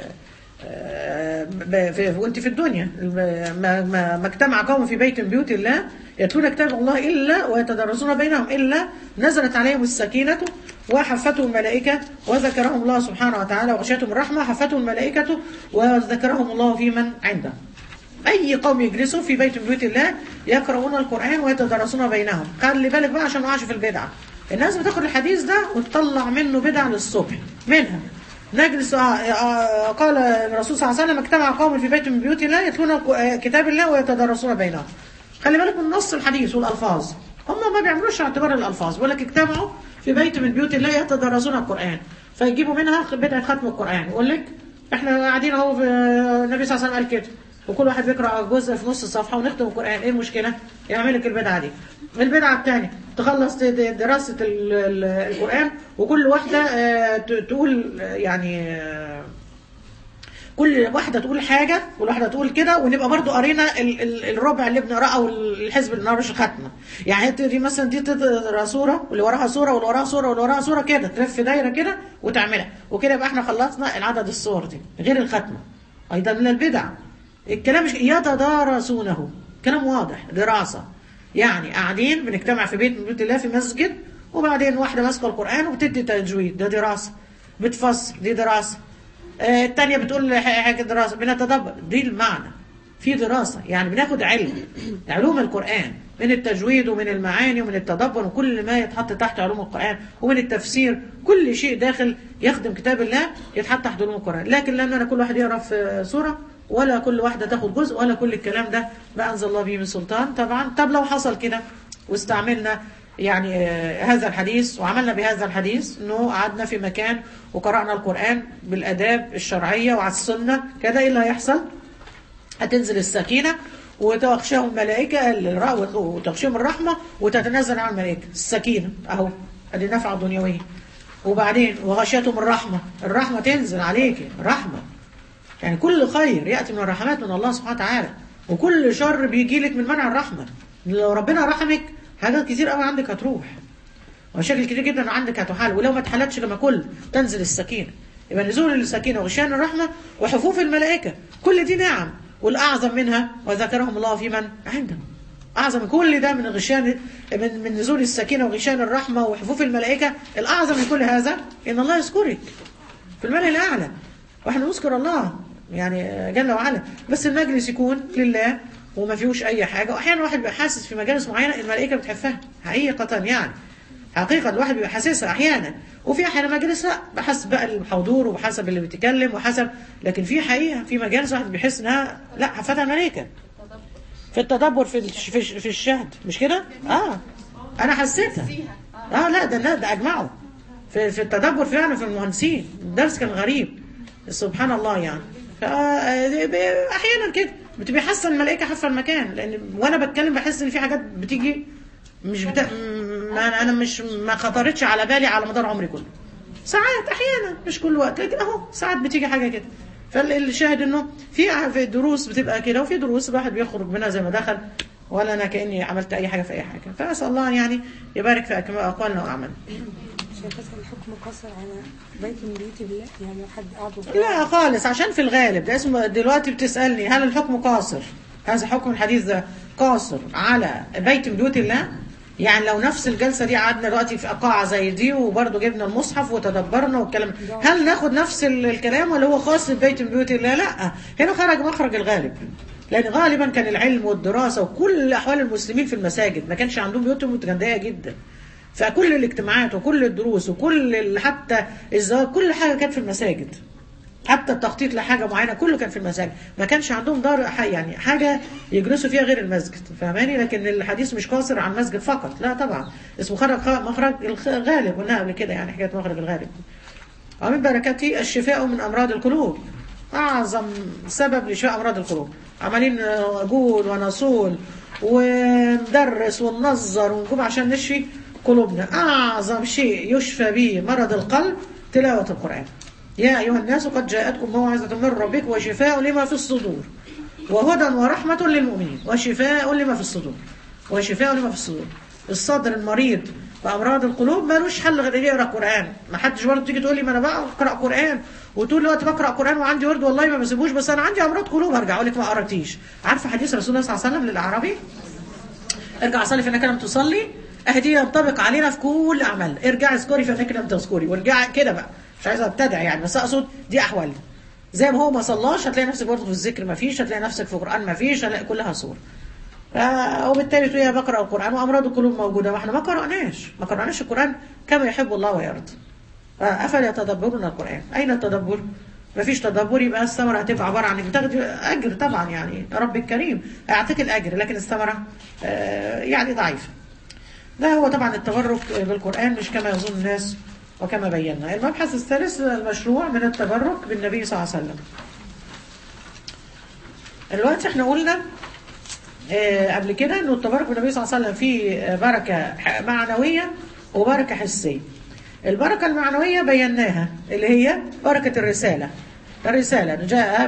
آه، ب- في- وانت في الدنيا ما, ما, ما اجتمع قوم في بيت من بيوت الله يتلون كتاب الله إلا ويتدرسون بينهم إلا نزلت عليهم السكينة وحفتهم الملائكة وذكرهم الله سبحانه وتعالى وغشيتهم الرحمة حفتهم الملائكة وذكرهم الله في من عنده أي قوم يجلسوا في بيت من بيوت الله يقرؤون القرآن ويتدرسون بينهم خلي بالك بقى عشان ما نقعش في البدعة الناس بتاخد الحديث ده وتطلع منه بدع للصبح منها نجلس آه، آه، قال الرسول صلى الله عليه وسلم اجتمع قوم في بيت من بيوت الله يتلون الق- آه، كتاب الله ويتدرسون بينهم خلي بالك من نص الحديث والألفاظ هم ما بيعملوش اعتبار الألفاظ بيقول لك اجتمعوا في بيت من بيوت الله يتدرسون القرآن فيجيبوا منها بدعة ختم القرآن يقول لك احنا قاعدين اهو في النبي صلى الله عليه وسلم قال كده وكل واحد بيقرا جزء في نص الصفحه ونختم القران ايه المشكله يعمل لك البدعه دي البدعه الثانيه تخلص د- د- دراسه ال- ال- القران وكل واحده آه، ت- تقول آه، يعني آه، كل واحدة تقول حاجة كل واحدة تقول كده ونبقى برضو قرينا ال- ال- الربع اللي بنقراه او الحزب اللي بنقراه ختمة يعني انت دي مثلا دي تقرا سورة واللي وراها سورة واللي وراها سورة واللي وراها سورة كده تلف دايرة كده وتعملها وكده يبقى احنا خلصنا العدد الصور دي غير الختمة ايضا من البدع الكلام مش يتدارسونه كلام واضح دراسة يعني قاعدين بنجتمع في بيت من بيوت الله في مسجد وبعدين واحدة ماسكة القرآن وبتدي تجويد ده دراسة بتفسر دي دراسة آه، التانية بتقول ح- حاجة دراسة بنتدبر دي المعنى في دراسة يعني بناخد علم علوم القرآن من التجويد ومن المعاني ومن التدبر وكل ما يتحط تحت علوم القرآن ومن التفسير كل شيء داخل يخدم كتاب الله يتحط تحت علوم القرآن لكن لأن أنا كل واحد يقرأ في سورة ولا كل واحدة تاخد جزء ولا كل الكلام ده ما أنزل الله به من سلطان طبعا طب لو حصل كده واستعملنا يعني آه، هذا الحديث وعملنا بهذا الحديث انه قعدنا في مكان وقرأنا القرآن بالآداب الشرعية وعلى السنة كده ايه اللي هيحصل هتنزل السكينة وتغشاهم الملائكة الر- وتغشاهم الرحمة وتتنزل على الملائكة السكينة اهو ادي نفع دنيوية وبعدين وغشيتهم الرحمة الرحمة تنزل عليك رحمة يعني كل خير يأتي من الرحمات من الله سبحانه وتعالى وكل شر بيجي لك من منع الرحمة لو ربنا رحمك حاجات كتير قوي عندك هتروح ومشاكل كتير جدا عندك هتحل ولو ما اتحلتش لما كل تنزل السكينة يبقى نزول السكينة وغشيان الرحمة وحفوف الملائكة كل دي نعم والأعظم منها وذكرهم الله في من عنده أعظم من كل ده من غشيان من من نزول السكينة وغشيان الرحمة وحفوف الملائكة الأعظم من كل هذا إن الله يذكرك في الملأ الأعلى واحنا نذكر الله يعني جل وعلا بس المجلس يكون لله وما فيهوش أي حاجة وأحيانا الواحد بيبقى حاسس في مجالس معينة الملائكة بتحفها حقيقة يعني حقيقة الواحد بيبقى حاسسها أحيانا وفي أحيانا مجالس لا بحسب بقى الحضور وبحسب اللي بيتكلم وحسب لكن في حقيقة في مجالس واحد بيحس إنها لا حفتها الملائكة في التدبر في الش- في الش- في الشهد مش كده؟ اه انا حسيتها اه لا ده لا ده اجمعوا في في التدبر فعلا في المهندسين الدرس كان غريب سبحان الله يعني فا آه، ب- احيانا كده بتبقى حاسه الملائكه حافه المكان لان وانا بتكلم بحس ان في حاجات بتيجي مش بتا... م- ما انا أنا مش ما خطرتش على بالي على مدار عمري كله ساعات احيانا مش كل وقت لكن اهو ساعات بتيجي حاجه كده فالشاهد انه في في دروس بتبقى كده وفي دروس الواحد بيخرج منها زي ما دخل ولا انا كاني عملت اي حاجه في اي حاجه فاسال الله يعني يبارك في أكم- اقوالنا واعمالنا شايفة الحكم قصر على بيت من بيوت الله يعني حد قعد لا خالص عشان في الغالب ده اسمه دلوقتي بتسالني هل الحكم قاصر هذا حكم الحديث ده قاصر على بيت من بيوت الله يعني لو نفس الجلسه دي قعدنا دلوقتي في قاعه زي دي وبرضه جبنا المصحف وتدبرنا والكلام هل ناخد نفس ال- الكلام ولا هو خاص ببيت من بيوت الله لا هنا خرج مخرج الغالب لان غالبا كان العلم والدراسه وكل احوال المسلمين في المساجد ما كانش عندهم بيوتهم متجنديه جدا فكل الاجتماعات وكل الدروس وكل ال- حتى الزواج كل حاجه كانت في المساجد حتى التخطيط لحاجه معينه كله كان في المساجد ما كانش عندهم دار ح- يعني حاجه يجلسوا فيها غير المسجد فاهماني لكن الحديث مش قاصر على المسجد فقط لا طبعا اسمه خرج خ- مخرج الغالب قلناها قبل كده يعني حكايه مخرج الغالب ومن بركته الشفاء من امراض القلوب اعظم سبب لشفاء امراض القلوب عمالين نقول ونصول وندرس وننظر ونقوم عشان نشفي قلوبنا اعظم شيء يشفى به مرض القلب تلاوه القران يا ايها الناس قد جاءتكم موعظه من ربكم وشفاء لما في الصدور وهدى ورحمه للمؤمنين وشفاء لما في الصدور وشفاء لما في الصدور الصدر المريض بامراض القلوب مالوش حل غير إنه يقرا قران ما حدش برضه تيجي تقول لي ما انا بقرا قران وطول الوقت بقرا قران وعندي ورد والله ما بسيبوش بس انا عندي امراض قلوب هرجع اقول لك ما قراتيش عارفه حديث رسول الله صلى الله عليه وسلم للاعرابي ارجع صلي فانك لم تصلي اهدي ينطبق علينا في كل اعمال ارجعي اذكري فانك لم تذكري وارجعي كده بقى مش عايزه ابتدع يعني بس اقصد دي احوال زي ما هو ما صلاش هتلاقي نفسك برضه في الذكر ما فيش هتلاقي نفسك في القران ما فيش هتلاقي كلها صور ف- وبالتالي تقول يا بقرا القران وامراض القلوب موجوده واحنا ما قراناش ما قراناش القران كما يحب الله ويرضى افلا يتدبرون القران اين التدبر ما فيش تدبر يبقى الثمره هتبقى عباره عن انك بتاخد اجر طبعا يعني رب الكريم هيعطيك الاجر لكن الثمره آه، يعني ضعيفه ده هو طبعا التبرك بالقرآن مش كما يظن الناس وكما بينا المبحث الثالث المشروع من التبرك بالنبي صلى الله عليه وسلم دلوقتي احنا قلنا آه، قبل كده انه التبرك بالنبي صلى الله عليه وسلم فيه آه، بركة ح- معنوية وبركة حسية البركة المعنوية بيناها اللي هي بركة الرسالة الرسالة جاء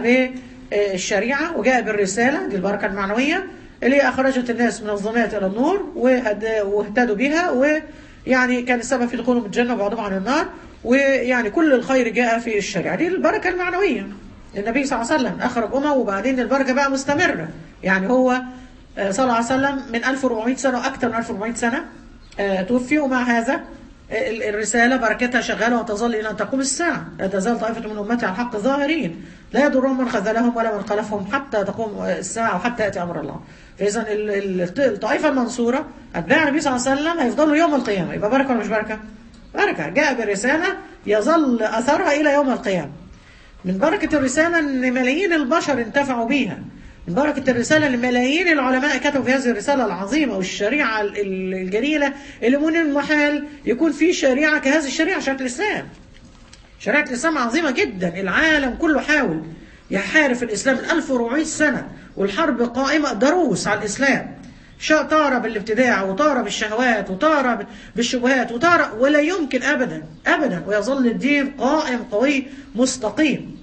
بالشريعة وجاء بالرسالة دي البركة المعنوية اللي هي أخرجت الناس من الظلمات إلى النور وهد- واهتدوا بها ويعني كان السبب في دخولهم الجنة وبعضهم عن النار ويعني كل الخير جاء في الشريعة دي البركة المعنوية النبي صلى الله عليه وسلم أخرج أمة وبعدين البركة بقى مستمرة يعني هو آه، صلى الله عليه وسلم من 1400 سنة وأكثر من 1400 سنة آه، توفي ومع هذا آه، ال- الرسالة بركتها شغالة وتظل إلى أن تقوم الساعة لا تزال طائفة من أمتي على الحق ظاهرين لا يضرهم من خذلهم ولا من خلفهم حتى تقوم الساعة وحتى يأتي أمر الله فإذا ال- ال- الطائفة المنصورة أتباع النبي صلى الله عليه وسلم هيفضلوا يوم القيامة يبقى بركة ولا مش بركة؟ بركة جاء بالرسالة يظل أثرها إلى يوم القيامة من بركة الرسالة أن ملايين البشر انتفعوا بيها من بركة الرسالة أن ملايين العلماء كتبوا في هذه الرسالة العظيمة والشريعة ال- ال- الجليلة اللي من المحال يكون في شريعة كهذه الشريعة شريعة الإسلام شريعة الإسلام عظيمة جدا العالم كله حاول يحارب في الإسلام من 1400 سنة والحرب قائمة دروس على الإسلام شا- طار بالابتداع وطار بالشهوات وطار ب- بالشبهات وطار ولا يمكن أبدا أبدا ويظل الدين قائم قوي مستقيم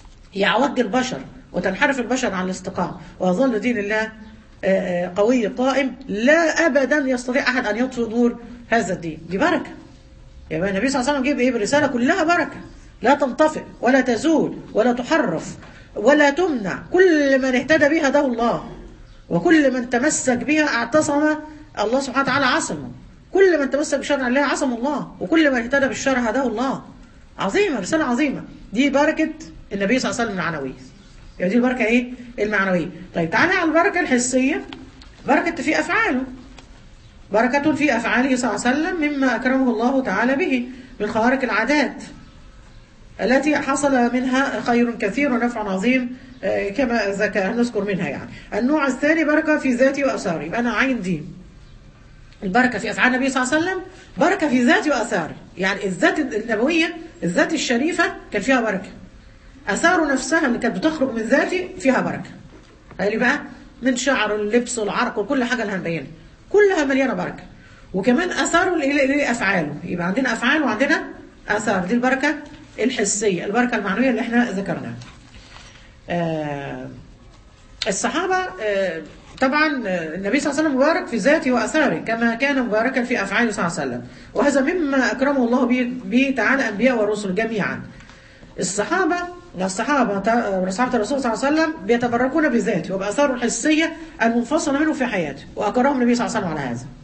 يعوج البشر وتنحرف البشر عن الاستقامة ويظل دين الله آه، آه، قوي قائم لا أبدا يستطيع أحد أن يطفئ نور هذا الدين دي بركة يبقى النبي صلى الله عليه وسلم جيب ايه برساله كلها بركه لا تنطفئ ولا تزول ولا تحرف ولا تمنع كل من اهتدى بها هداه الله وكل من تمسك بها اعتصم الله سبحانه وتعالى عصمه كل من تمسك بشرع الله عصم الله وكل من اهتدى بالشرع هداه الله عظيمه رساله عظيمه دي بركه النبي صلى الله عليه وسلم المعنويه يعني دي البركه ايه المعنويه طيب تعالى على البركه الحسيه بركه في افعاله بركة في أفعاله صلى الله عليه وسلم مما أكرمه الله تعالى به من خوارق العادات التي حصل منها خير كثير ونفع عظيم آه، كما ذكر نذكر منها يعني النوع الثاني بركة في ذاتي وأثاري يبقى أنا عين دي البركة في أفعال النبي صلى الله عليه وسلم بركة في ذاتي وأثاري يعني الذات النبوية الذات الشريفة كان فيها بركة أثاره نفسها اللي كانت بتخرج من ذاتي فيها بركة اللي بقى من شعر اللبس والعرق وكل حاجة اللي هنبينها كلها مليانة بركة وكمان أثاره اللي اللي أفعاله يبقى عندنا أفعال وعندنا أثار دي البركة الحسية البركة المعنوية اللي احنا ذكرناها آه الصحابة آه طبعا آه، النبي صلى الله عليه وسلم مبارك في ذاته وأثاره كما كان مباركا في أفعاله صلى الله عليه وسلم وهذا مما أكرمه الله به, به تعالى أنبياء ورسل جميعا الصحابة ان الصحابه صحابه الرسول صلى الله عليه وسلم بيتبركون بذاته وباثاره الحسيه المنفصله منه في حياته واقرهم النبي صلى الله عليه وسلم على هذا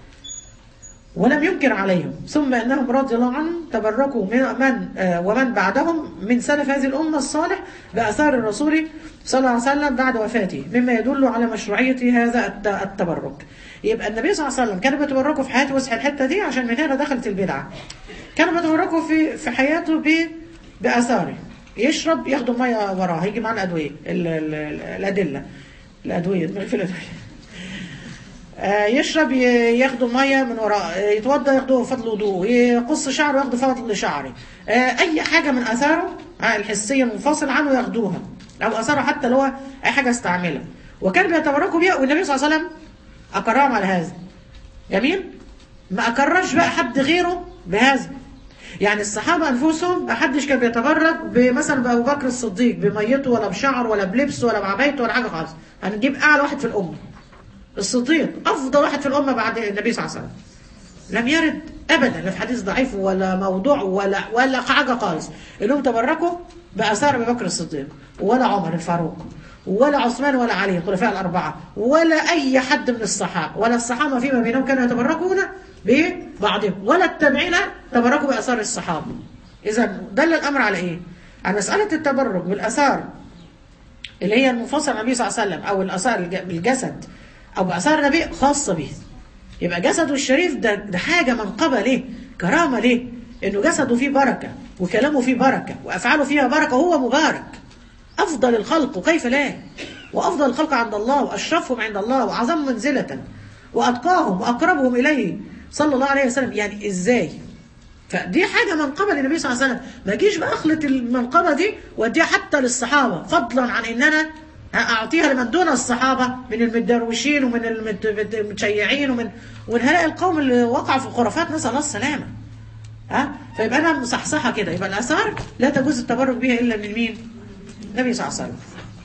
ولم ينكر عليهم ثم انهم رضي الله عنهم تبركوا من من آه، ومن بعدهم من سلف هذه الامه الصالح باثار الرسول صلى الله عليه وسلم بعد وفاته مما يدل على مشروعيه هذا الت- التبرك. يبقى النبي صلى الله عليه وسلم كانوا بيتبركوا في حياته وسع الحته دي عشان من هنا دخلت البدعه. كانوا بيتبركوا في في حياته ب باثاره يشرب ياخدوا ميه وراه هيجي معاه الادويه ال- ال- ال- الادله الادويه دماغي في الادويه آه، يشرب ي- ياخدوا ميه من وراء آه، يتوضا ياخدوا فضل وضوء يقص شعره ياخدوا فضل شعره آه، اي حاجه من اثاره آه، الحسيه المنفصل عنه ياخدوها او اثاره حتى لو هو اي حاجه استعملها وكان بيتبركوا بيها والنبي صلى الله عليه وسلم اقرهم على هذا جميل ما اقرش بقى حد غيره بهذا يعني الصحابه انفسهم ما حدش كان بيتبرك بمثلا بابو بكر الصديق بميته ولا بشعره ولا بلبسه ولا بعبايته ولا حاجه خالص هنجيب اعلى واحد في الامه الصديق افضل واحد في الامه بعد النبي صلى الله عليه وسلم لم يرد ابدا لا في حديث ضعيف ولا موضوع ولا ولا حاجه خالص انهم تبركوا باثار ابي بكر الصديق ولا عمر الفاروق ولا عثمان ولا علي الخلفاء الاربعه ولا اي حد من الصحابه ولا الصحابه فيما بينهم كانوا يتبركون ببعضهم ولا التابعين تبركوا باثار الصحابه اذا دل الامر على ايه؟ على مساله التبرك بالاثار اللي هي المنفصل عن النبي صلى الله عليه وسلم او الاثار الج- بالجسد او باثار النبي خاصه به يبقى جسده الشريف ده ده حاجه منقبه ليه كرامه ليه انه جسده فيه بركه وكلامه فيه بركه وافعاله فيها بركه وهو مبارك افضل الخلق وكيف لا وافضل الخلق عند الله واشرفهم عند الله واعظم منزله واتقاهم واقربهم اليه صلى الله عليه وسلم يعني ازاي فدي حاجة منقبة للنبي صلى الله عليه وسلم ما جيش بقى اخلط المنقبة دي واديها حتى للصحابة فضلا عن ان انا اعطيها لمن دون الصحابة من المدروشين ومن المت- المتشيعين ومن ومن هؤلاء القوم اللي وقعوا في الخرافات نسأل الله السلامة ها فيبقى انا مصحصحة كده يبقى الاثار لا تجوز التبرك بها الا من مين؟ النبي صلى الله عليه وسلم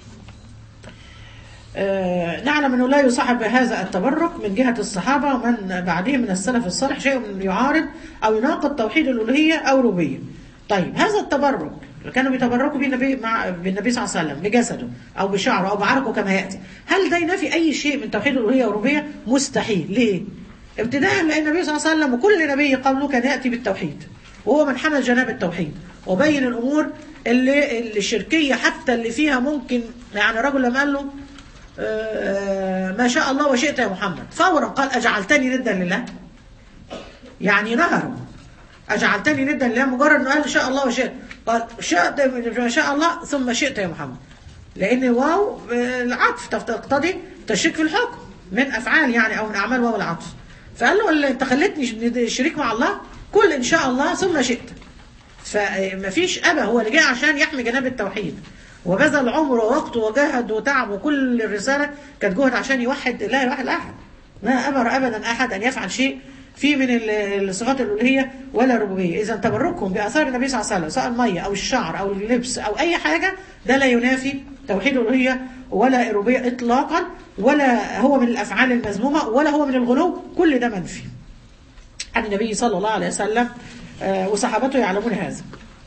آه، نعلم انه لا يصاحب هذا التبرك من جهه الصحابه ومن بعدهم من السلف الصالح شيء يعارض او يناقض توحيد الالوهيه او الربوبيه. طيب هذا التبرك كانوا بيتبركوا بالنبي مع بالنبي صلى الله عليه وسلم بجسده او بشعره او بعرقه كما ياتي. هل ده ينافي اي شيء من توحيد الالوهيه والربوبيه؟ مستحيل، ليه؟ ابتداء لان النبي صلى الله عليه وسلم وكل نبي قبله كان ياتي بالتوحيد. وهو من حمل جناب التوحيد وبين الامور اللي اللي الشركيه حتى اللي فيها ممكن يعني رجل لما قال له آه، ما شاء الله وشئت يا محمد فورا قال أجعلتني ندا لله يعني نهره أجعلتني ندا لله مجرد أنه قال شاء الله وشئت قال شئت ما شاء الله ثم شئت يا محمد لأن واو آه، العطف تقتضي تشريك في الحكم من أفعال يعني أو من أعمال واو العطف فقال له اللي أنت خليتني شريك مع الله كل إن شاء الله ثم شئت فمفيش أبا هو اللي جاي عشان يحمي جناب التوحيد وبذل عمره ووقته وجهد وتعب وكل الرسالة كانت جهد عشان يوحد لا الواحد الأحد ما أمر أبدا أحد أن يفعل شيء في من ال- الصفات الألوهية ولا الربوبية إذا تبركهم بآثار النبي صلى الله عليه وسلم سواء المية أو الشعر أو اللبس أو أي حاجة ده لا ينافي توحيد الألوهية ولا الربوبية إطلاقا ولا هو من الأفعال المذمومة ولا هو من الغلو كل ده منفي عن النبي صلى الله عليه وسلم آه، وصحابته يعلمون هذا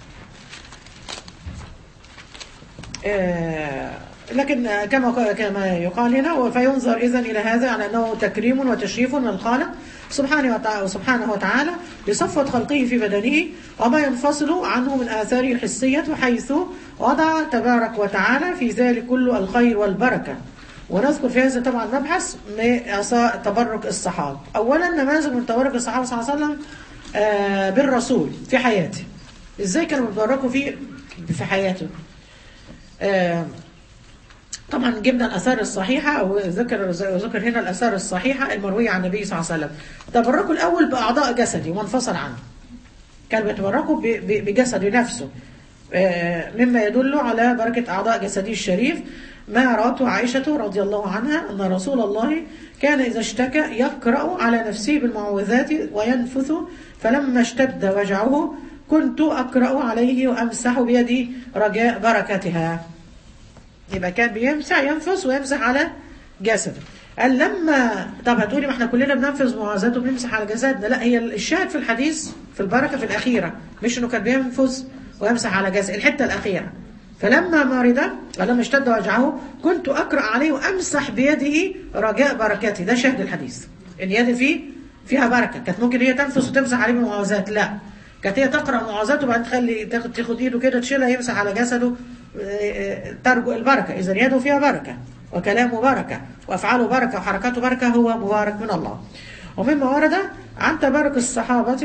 آه، لكن آه، كما كما يقال هنا فينظر اذا الى هذا على انه تكريم وتشريف من الخالق سبحانه وتعالى سبحانه وتعالى لصفوة خلقه في بدنه وما ينفصل عنه من آثاره الحسية حيث وضع تبارك وتعالى في ذلك كل الخير والبركة ونذكر في هذا طبعا مبحث من آثار تبرك الصحابة أولا نماذج من تبرك الصحابة صلى الله عليه وسلم آه، بالرسول في حياته ازاي كانوا بيتبركوا فيه في حياته آه، طبعا جبنا الاثار الصحيحه وذكر ذكر هنا الاثار الصحيحه المرويه عن النبي صلى الله عليه وسلم تبركوا الاول باعضاء جسدي وانفصل عنه كانوا بيتبركوا ب- ب- بجسده نفسه آه، مما يدل على بركه اعضاء جسده الشريف ما رأته عائشة رضي الله عنها أن رسول الله كان إذا اشتكى يقرأ على نفسه بالمعوذات وينفث فلما اشتد وجعه كنت أقرأ عليه وأمسح بيدي رجاء بركتها يبقى كان بيمسح ينفس ويمسح على جسده قال لما طب هتقولي ما احنا كلنا بننفذ معوذات وبنمسح على جسدنا لا هي الشاهد في الحديث في البركه في الاخيره مش انه كان بينفذ ويمسح على جسد الحته الاخيره فلما مرض ولما اشتد وجعه كنت أقرأ عليه وأمسح بيده رجاء بركاته ده شاهد الحديث إن يدي فيه فيها بركة كانت ممكن هي تنفس وتمسح عليه بالمعوذات لا كانت هي تقرأ المعوذات وبعدين تخلي تاخد تاخد ايده كده تشيلها يمسح على جسده آه، آه، ترجو البركة إذا يده فيها بركة وكلامه بركة وأفعاله بركة وحركاته بركة هو مبارك من الله ومما ورد عن تبارك الصحابة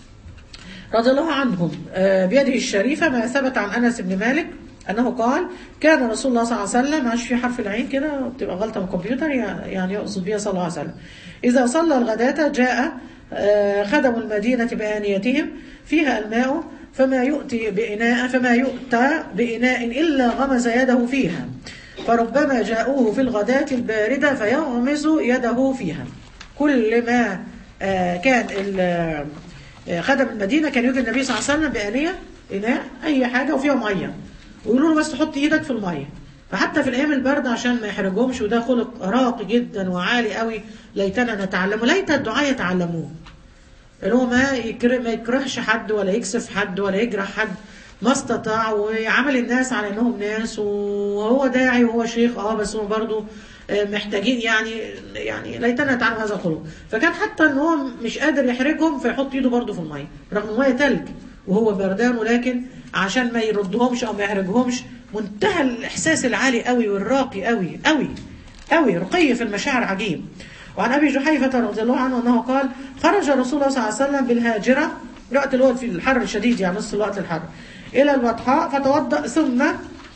رضي الله عنهم آه، بيده الشريفة ما ثبت عن أنس بن مالك أنه قال كان رسول الله صلى الله عليه وسلم معش في حرف العين كده بتبقى غلطة من الكمبيوتر يعني يقصد بها صلى الله عليه وسلم إذا صلى الغداة جاء آه، خدم المدينة بآنيتهم فيها الماء فما يؤتي بإناء فما يؤتى بإناء إلا غمز يده فيها فربما جاءوه في الغداة الباردة فيغمز يده فيها كل ما آه، كان ال- آه، خدم المدينة كان يجي النبي صلى الله عليه وسلم بآنية إناء أي حاجة وفيها مية ويقولوا له بس تحط إيدك في المية فحتى في الأيام الباردة عشان ما يحرجهمش وده خلق راقي جدا وعالي قوي ليتنا نتعلمه ليت الدعاء يتعلموه اللي هو ما يكره ما يكرهش حد ولا يكسف حد ولا يجرح حد ما استطاع ويعامل الناس على انهم ناس وهو داعي وهو شيخ اه بس هم برضه آه، محتاجين يعني يعني ليتنا نتعلم هذا الخلق فكان حتى ان هو مش قادر يحرجهم فيحط ايده برضه في الميه رغم الميه تلج وهو بردان ولكن عشان ما يردهمش او ما يحرجهمش منتهى الاحساس العالي قوي والراقي قوي قوي قوي رقي في المشاعر عجيب وعن ابي جحيفه رضي الله عنه انه قال خرج رسول الله صلى الله عليه وسلم بالهاجره وقت الوقت في الحر الشديد يعني نص الوقت الحر الى البطحاء فتوضا ثم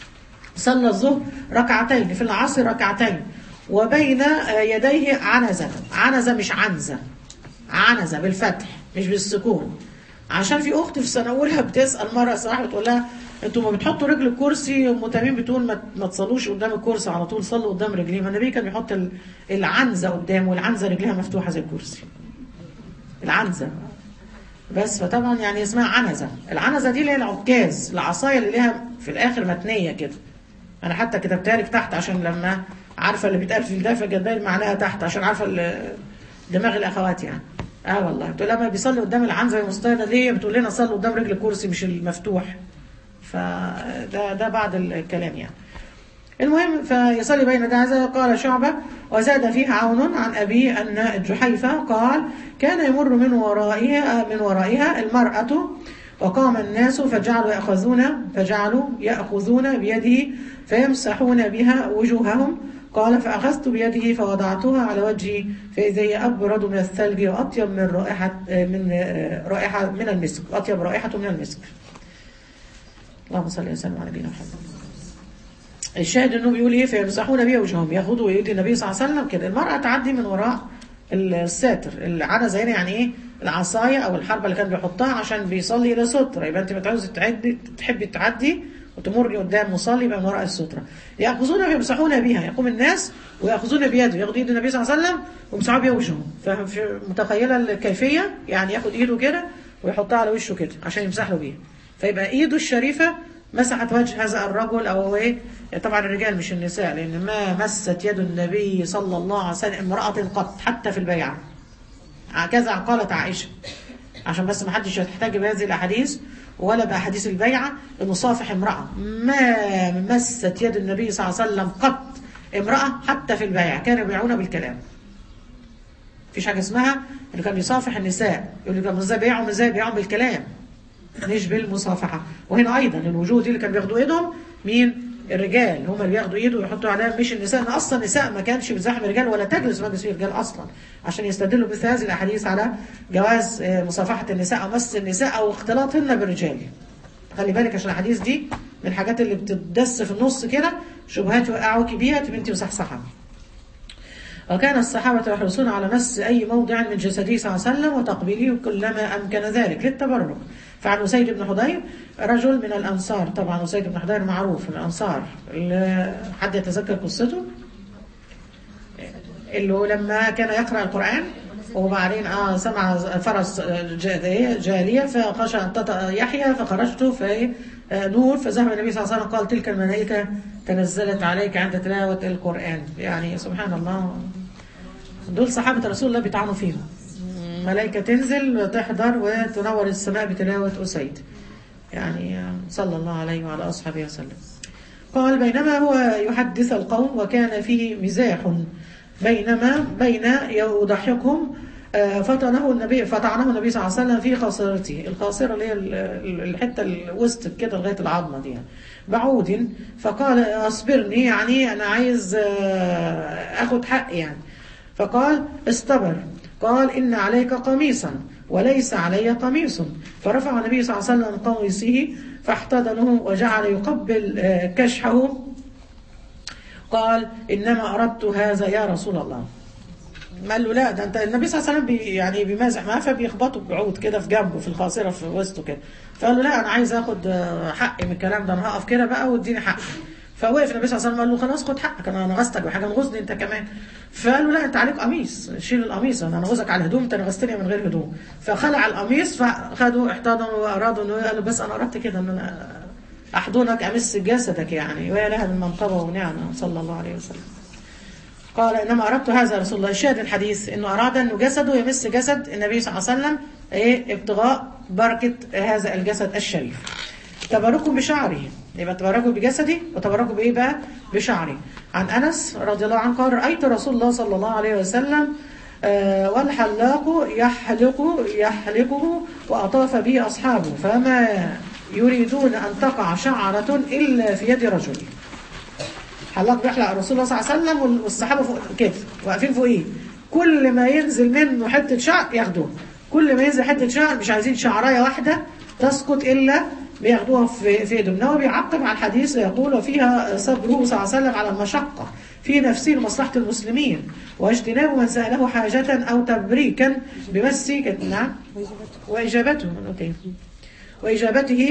صلى الظهر ركعتين في العصر ركعتين وبين آه، يديه عنزة عنزة مش عنزة عنزة بالفتح مش بالسكون عشان في اخت في سنه اولى بتسال مره صراحه بتقول لها انتوا ما بتحطوا رجل الكرسي ام تميم بتقول ما, ما تصلوش قدام الكرسي على طول صلوا قدام رجليه ما النبي كان بيحط ال- العنزه قدامه والعنزه رجليها مفتوحه زي الكرسي العنزه بس فطبعا يعني اسمها عنزه العنزه دي اللي هي العكاز العصايه اللي ليها في الاخر متنيه كده انا حتى كتبتها لك تحت عشان لما عارفه اللي بيتقال في الدافع جدال معناها تحت عشان عارفه ال- دماغ الاخوات يعني اه والله بتقول لما بيصلي قدام العنزه المستيقظه دي بتقول لنا صلوا قدام رجل الكرسي مش المفتوح فده ده بعد الكلام يعني المهم فيصلي بين ده هذا قال شعبة وزاد فيه عون عن أبي أن الجحيفة قال كان يمر من ورائها من ورائها المرأة وقام الناس فجعلوا يأخذون فجعلوا يأخذون بيده فيمسحون بها وجوههم قال فأخذت بيده فوضعتها على وجهي فإذا هي أبرد من الثلج وأطيب من رائحة من رائحة من المسك أطيب رائحة من المسك اللهم صل وسلم على نبينا محمد الشاهد انه بيقول ايه فيمسحون بها وجههم ياخدوا ايدي النبي صلى الله عليه وسلم كده المراه تعدي من وراء الساتر العنزه هنا يعني ايه العصايه او الحربه اللي كان بيحطها عشان بيصلي الى ستره يبقى انت بتعوزي تعدي تحبي تعدي وتمري قدام مصلي يبقى من وراء الستره ياخذون فيمسحون بها يقوم الناس وياخذون بيده ياخذ ايد النبي صلى الله عليه وسلم ويمسحوا بها وجههم فمتخيله الكيفيه يعني ياخد ايده كده ويحطها على وشه كده عشان يمسح له بيها فيبقى ايده الشريفه مسحت وجه هذا الرجل او هو ايه طبعا الرجال مش النساء لان ما مست يد النبي صلى الله عليه وسلم امراه قط حتى في البيعه هكذا قالت عائشه عشان بس ما حدش يحتاج بهذه الاحاديث ولا باحاديث البيعه انه صافح امراه ما مست يد النبي صلى الله عليه وسلم قط امراه حتى في البيعه كانوا يبيعون بالكلام مفيش حاجه اسمها اللي كان بيصافح النساء يقول لك ازاي بيعهم ازاي بيعهم بالكلام مش بالمصافحه وهنا ايضا الوجوه دي اللي كان بياخدوا ايدهم مين الرجال هم اللي بياخدوا ايده ويحطوا عليها مش النساء ان اصلا النساء ما كانش بزحم الرجال ولا تجلس مجلس فيه الرجال اصلا عشان يستدلوا مثل هذه الاحاديث على جواز مصافحه النساء او مس النساء او اختلاطهن بالرجال خلي بالك عشان الاحاديث دي من الحاجات اللي بتدس في النص كده شبهات يوقعوك بيها تبقى انت مصحصحه وكان الصحابة يحرصون على مس أي موضع من جسده صلى الله عليه وسلم وتقبيله كلما أمكن ذلك للتبرك فعن أسيد بن حضير رجل من الأنصار طبعا أسيد بن حضير معروف من الأنصار حد يتذكر قصته اللي هو لما كان يقرأ القرآن وبعدين آه سمع فرس جارية فخشى أن تطأ يحيى فخرجت في نور فذهب النبي صلى الله عليه وسلم قال تلك الملائكة تنزلت عليك عند تلاوة القرآن يعني سبحان الله دول صحابة رسول الله بيطعنوا فيهم ملائكة تنزل وتحضر وتنور السماء بتلاوة أسيد يعني صلى الله عليه وعلى أصحابه وسلم قال بينما هو يحدث القوم وكان فيه مزاح بينما بين يضحكهم آه، فطنه النبي فطعنه النبي صلى الله عليه وسلم في خاصرته الخاصره اللي هي ال- ال- الحته الوسط كده لغايه العظمه دي يعني. بعود فقال اصبرني يعني انا عايز آه، اخد حق يعني فقال استبر قال إن عليك قميصا وليس علي قميص فرفع النبي صلى الله عليه وسلم قميصه فاحتضنه وجعل يقبل آه، كشحه قال إنما أردت هذا يا رسول الله قال له لا ده انت النبي صلى الله عليه وسلم بي يعني بيمازح معاه فبيخبطه بعود كده في جنبه في الخاصره في وسطه كده فقال له لا انا عايز اخد آه، حقي من الكلام ده انا هقف كده بقى واديني حقي فوقف النبي صلى الله عليه وسلم قال له خلاص خد حقك انا نغزتك بحاجه نغزني انت كمان فقال له لا انت عليك قميص شيل القميص انا نغزك على الهدوم انت نغزتني من غير هدوم فخلع القميص فخدوا احتضنوا وارادوا انه قال له بس انا اردت كده ان انا احضنك امس جسدك يعني ويا لها من منقبه ونعمه صلى الله عليه وسلم قال انما اردت هذا يا رسول الله شاهد الحديث انه اراد انه جسده يمس جسد النبي صلى الله عليه وسلم ايه ابتغاء بركه هذا الجسد الشريف تبركوا بشعره يبقى تبركوا بجسدي وتبركوا بايه بقى بشعري عن انس رضي الله عنه قال رايت رسول الله صلى الله عليه وسلم آه، والحلاق يحلق يحلقه واطاف به اصحابه فما يريدون ان تقع شعره الا في يد رجل حلاق بيحلق الرسول صلى الله عليه وسلم وال- والصحابه فوق كده واقفين فوقيه كل ما ينزل منه حته شعر ياخدوه كل ما ينزل حته شعر مش عايزين شعرايه واحده تسقط الا بياخدوها في في ايدهم إنما بيعقب على الحديث يقول وفيها صبره صلى الله عليه وسلم على المشقه في نفسه لمصلحه المسلمين واجتناب من ساله حاجه او تبريكا بمس نعم واجابته اوكي واجابته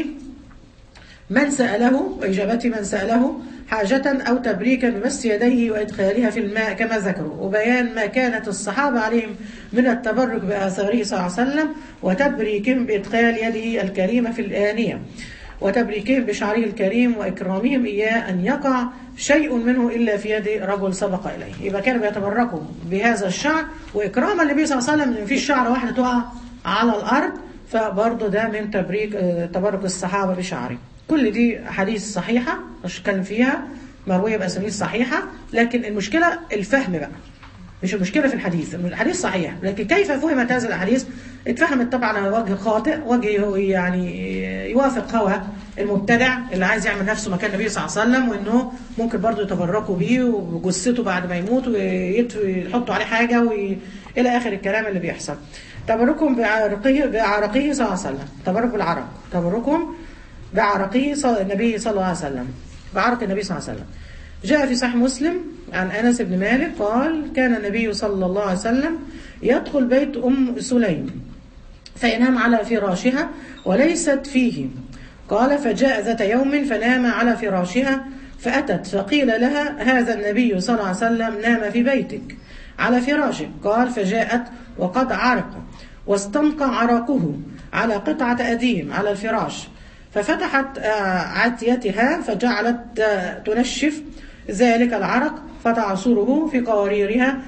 من سأله وإجابة من سأله حاجة أو تبريكا بمس يديه وإدخالها في الماء كما ذكروا وبيان ما كانت الصحابة عليهم من التبرك بآثاره صلى الله عليه وسلم وتبريكهم بإدخال يده الكريمة في الآنية وتبريكهم بشعره الكريم وإكرامهم إياه أن يقع شيء منه إلا في يد رجل سبق إليه يبقى كانوا بيتبركوا بهذا الشعر وإكرام النبي صلى الله عليه وسلم إن في شعرة واحدة تقع على الأرض فبرضه ده من تبريك آه، تبرك الصحابة بشعره كل دي حديث صحيحة مش كان فيها مروية بأسانيد صحيحة لكن المشكلة الفهم بقى مش المشكلة في الحديث الحديث صحيح لكن كيف فهمت هذه الأحاديث اتفهمت طبعا على وجه خاطئ وجه يعني يوافق هوى المبتدع اللي عايز يعمل نفسه مكان النبي صلى الله عليه وسلم وانه ممكن برضه يتبركوا بيه وجثته بعد ما يموت ويحطوا عليه حاجة وي... الى اخر الكلام اللي بيحصل تبركهم بعرقه بعرقه صلى الله عليه وسلم تبرك بالعرق تبركهم بعرقه صلى النبي صلى الله عليه وسلم بعرق النبي صلى الله عليه وسلم جاء في صحيح مسلم عن انس بن مالك قال كان النبي صلى الله عليه وسلم يدخل بيت ام سليم فينام على فراشها وليست فيه قال فجاء ذات يوم فنام على فراشها فأتت فقيل لها هذا النبي صلى الله عليه وسلم نام في بيتك على فراشك قال فجاءت وقد عرق واستنقع عرقه على قطعة أديم على الفراش ففتحت آه، عتيتها فجعلت آه، تنشف ذلك العرق فتعصره في قواريرها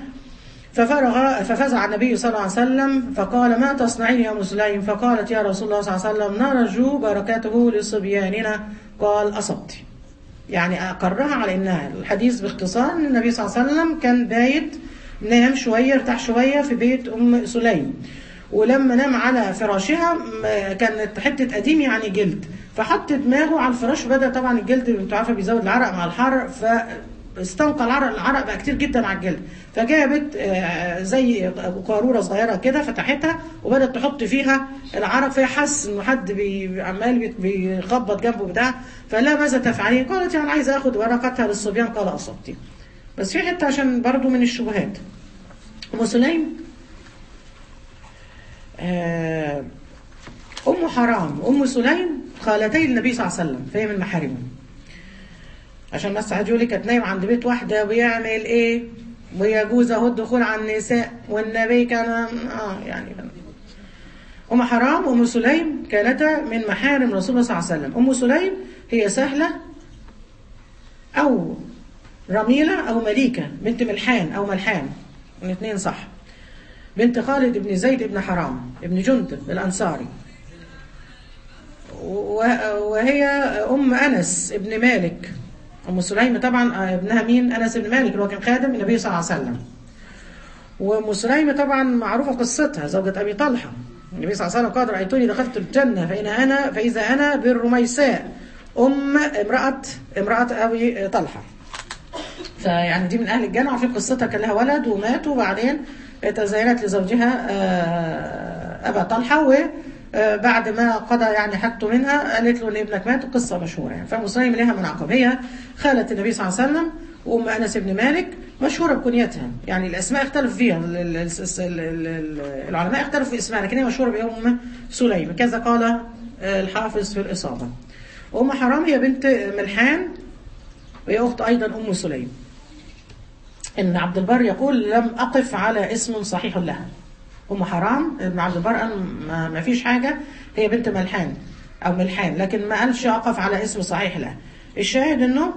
ففرغ ففزع النبي صلى الله عليه وسلم فقال ما تصنعين يا مسلم فقالت يا رسول الله صلى الله عليه وسلم نرجو بركاته لصبياننا قال أصبت يعني أقرها على إنها الحديث باختصار إن النبي صلى الله عليه وسلم كان بايت نام شوية ارتاح شوية في بيت أم سليم ولما نام على فراشها م- كانت حتة قديم يعني جلد فحط دماغه على الفراش بدأ طبعا الجلد انتوا عارفه بيزود العرق مع الحر فاستنقى العرق العرق بقى كتير جدا على الجلد فجابت آه، زي قارورة صغيرة كده فتحتها وبدأت تحط فيها العرق فهي حس انه حد بي- عمال بي- بيخبط جنبه بتاع فلا ماذا تفعلين قالت يعني عايزه اخد ورقتها للصبيان قال اصبتي بس في حته عشان برضو من الشبهات ام سليم آه، ام حرام ام سليم خالتي النبي صلى الله عليه وسلم فهي من محارمه عشان بس عايز يقول لي كانت نايمه عند بيت واحده ويعمل ايه ويجوز اهو الدخول على النساء والنبي كان اه يعني ام حرام ام سليم كانتا من محارم رسول الله صلى الله عليه وسلم ام سليم هي سهله او رميله او مليكه بنت ملحان او ملحان الاثنين صح بنت خالد بن زيد بن حرام ابن جندب الانصاري و- وهي ام انس ابن مالك ام سليم طبعا آه، ابنها مين انس بن مالك اللي هو كان خادم النبي صلى الله عليه وسلم وام سليم طبعا معروفه قصتها زوجة ابي طلحه النبي صلى الله عليه وسلم قال رايتني دخلت الجنه فإن انا فاذا انا بالرميساء ام امراه امراه ابي طلحه فيعني دي من اهل الجنه وفي قصتها كان لها ولد ومات وبعدين تزينت لزوجها آه، ابا طلحه وبعد ما قضى يعني حاجته منها قالت له ان ابنك مات قصه مشهوره يعني فام سليم لها منعقب هي خاله النبي صلى الله عليه وسلم وام انس بن مالك مشهوره بكنيتها يعني الاسماء اختلف فيها ال- ال- ال- ال- ال- العلماء اختلفوا في اسمها لكن هي مشهوره بام سليم كذا قال آه، الحافظ في الاصابه ام حرام هي بنت ملحان وهي اخت ايضا ام سليم ان عبد البر يقول لم اقف على اسم صحيح لها ام حرام ابن عبد البر قال ما, ما فيش حاجه هي بنت ملحان او ملحان لكن ما قالش اقف على اسم صحيح لها الشاهد انه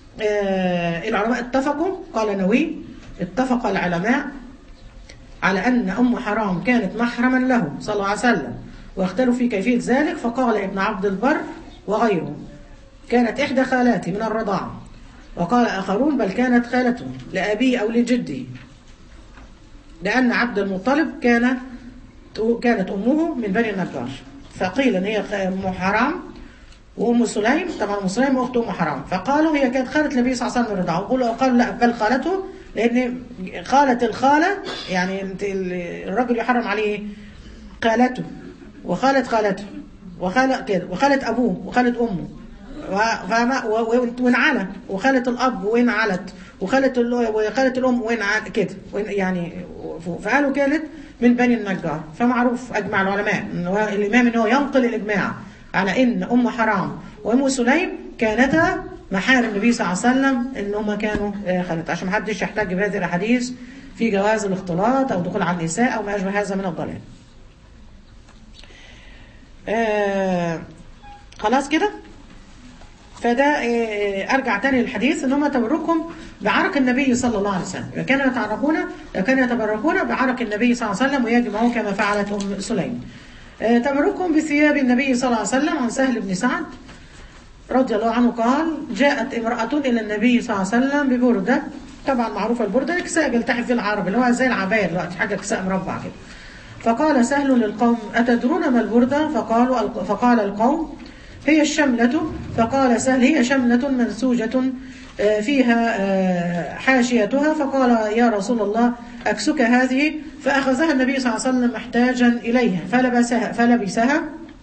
آه العلماء اتفقوا قال نووي اتفق العلماء على أن أم حرام كانت محرما له صلى الله عليه وسلم واختلوا في كيفية ذلك فقال ابن عبد البر وغيره كانت إحدى خالاتي من الرضاعة وقال آخرون بل كانت خالته لأبيه أو لجده لأن عبد المطلب كان كانت أمه من بني النجار فقيل إن هي أم حرام وأم سليم طبعا أم سليم أخت أم حرام فقالوا هي كانت خالة النبي صلى الله عليه وسلم من الرضاعة وقالوا قالوا لا بل خالته لأن خالة الخالة يعني انت ال- الرجل يحرم عليه خالته وخالة خالته وخالة كده وخالة أبوه وخالة أمه و- فما و- و- وإن على وخالة الأب وإن علت وخالة ال- وخالة الأم وإن عل- كده وإن يعني فقالوا كانت من بني النجار فمعروف أجمع العلماء إن هو الإمام إن هو ينقل الإجماع على إن أم حرام وأم سليم كانتا محارم النبي صلى الله عليه وسلم إن هما كانوا آه، خالد عشان محدش يحتاج بهذه الأحاديث في جواز الاختلاط أو دخول على النساء أو ما أشبه هذا من الضلال. آه خلاص كده؟ فده آه، ارجع تاني للحديث ان هم تبركهم بعرق النبي صلى الله عليه وسلم كانوا يتعرقون كانوا يتبركون بعرق النبي صلى الله عليه وسلم ويجمعون كما فعلت ام سليم آه، تبركهم بثياب النبي صلى الله عليه وسلم عن سهل بن سعد رضي الله عنه قال جاءت امرأة إلى النبي صلى الله عليه وسلم ببردة طبعا معروفة البردة الكساء بيلتحف فيه العرب اللي هو زي العباية دلوقتي حاجة كساء مربع كده فقال سهل للقوم أتدرون ما البردة فقالوا فقال القوم هي الشملة فقال سهل هي شملة منسوجة آه، فيها آه، حاشيتها فقال يا رسول الله أكسك هذه فأخذها النبي صلى الله عليه وسلم محتاجا إليها فلبسها فلبسها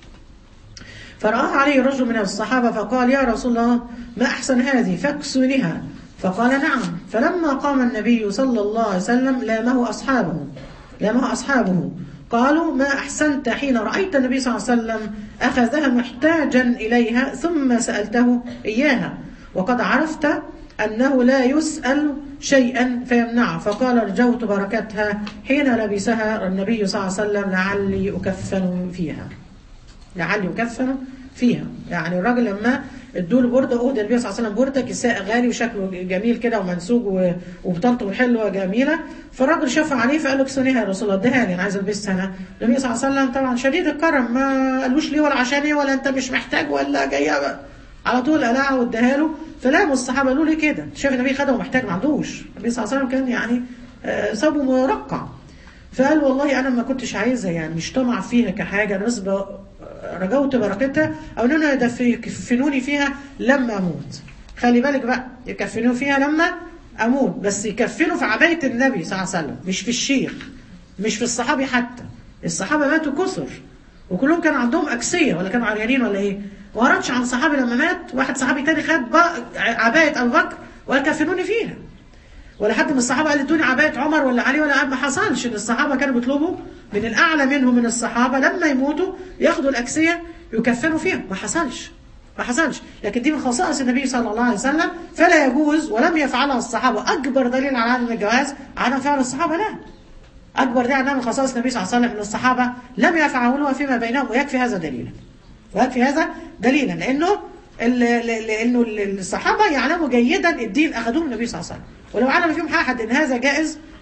فرآها عليه رجل من الصحابة فقال يا رسول الله ما أحسن هذه فاكسنها فقال نعم فلما قام النبي صلى الله عليه وسلم لامه أصحابه لامه أصحابه قالوا ما أحسنت حين رأيت النبي صلى الله عليه وسلم أخذها محتاجا إليها ثم سألته إياها وقد عرفت أنه لا يسأل شيئا فيمنعه فقال رجوت بركتها حين لبسها النبي صلى الله عليه وسلم لعلي أكفن فيها لعل يكفن فيها يعني الراجل لما ادوا له برده اهدى النبي صلى الله عليه وسلم برده كساء غالي وشكله جميل كده ومنسوج و- وبطانته حلوه جميله فالراجل شفع عليه فقال له اكسنيها يا رسول الله اديها لي انا عايز البسها انا النبي صلى الله عليه وسلم طبعا شديد الكرم ما قالوش ليه ولا عشان ايه ولا انت مش محتاج ولا جايه على طول قلعها واداها له فلاموا الصحابه قالوا لي كده شاف النبي خدها ومحتاج ما عندوش النبي صلى الله عليه وسلم كان يعني آه، صابه مرقع فقال والله انا ما كنتش عايزها يعني مش طمع فيها كحاجه انا بس ب- رجوت بركتها او ان انا يدف- يكفنوني فيها لما اموت خلي بالك بقى يكفنوني فيها لما اموت بس يكفنوا في عبايه النبي صلى الله عليه وسلم مش في الشيخ مش في الصحابي حتى الصحابه ماتوا كثر وكلهم كان عندهم اكسيه ولا كانوا عريانين ولا ايه ما وردش عن صحابي لما مات واحد صحابي تاني خد بقى عبايه ابو بكر وقال كفنوني فيها ولا حد من الصحابه قال ادوني عبايه عمر ولا علي ولا ما حصلش ان الصحابه كانوا بيطلبوا من الاعلى منهم من الصحابه لما يموتوا ياخدوا الاكسيه يكفنوا فيها ما حصلش ما حصلش لكن دي من خصائص النبي صلى الله عليه وسلم فلا يجوز ولم يفعلها الصحابه اكبر دليل على عدم الجواز عدم فعل الصحابه لا اكبر دليل على من خصائص النبي صلى الله عليه وسلم ان الصحابه لم يفعلوها فيما بينهم ويكفي هذا دليلا ويكفي هذا دليلا لانه ال- ال- لانه ال- الصحابه يعلموا جيدا الدين اخذوه من النبي صلى الله عليه وسلم ولو علم فيهم احد ان هذا جائز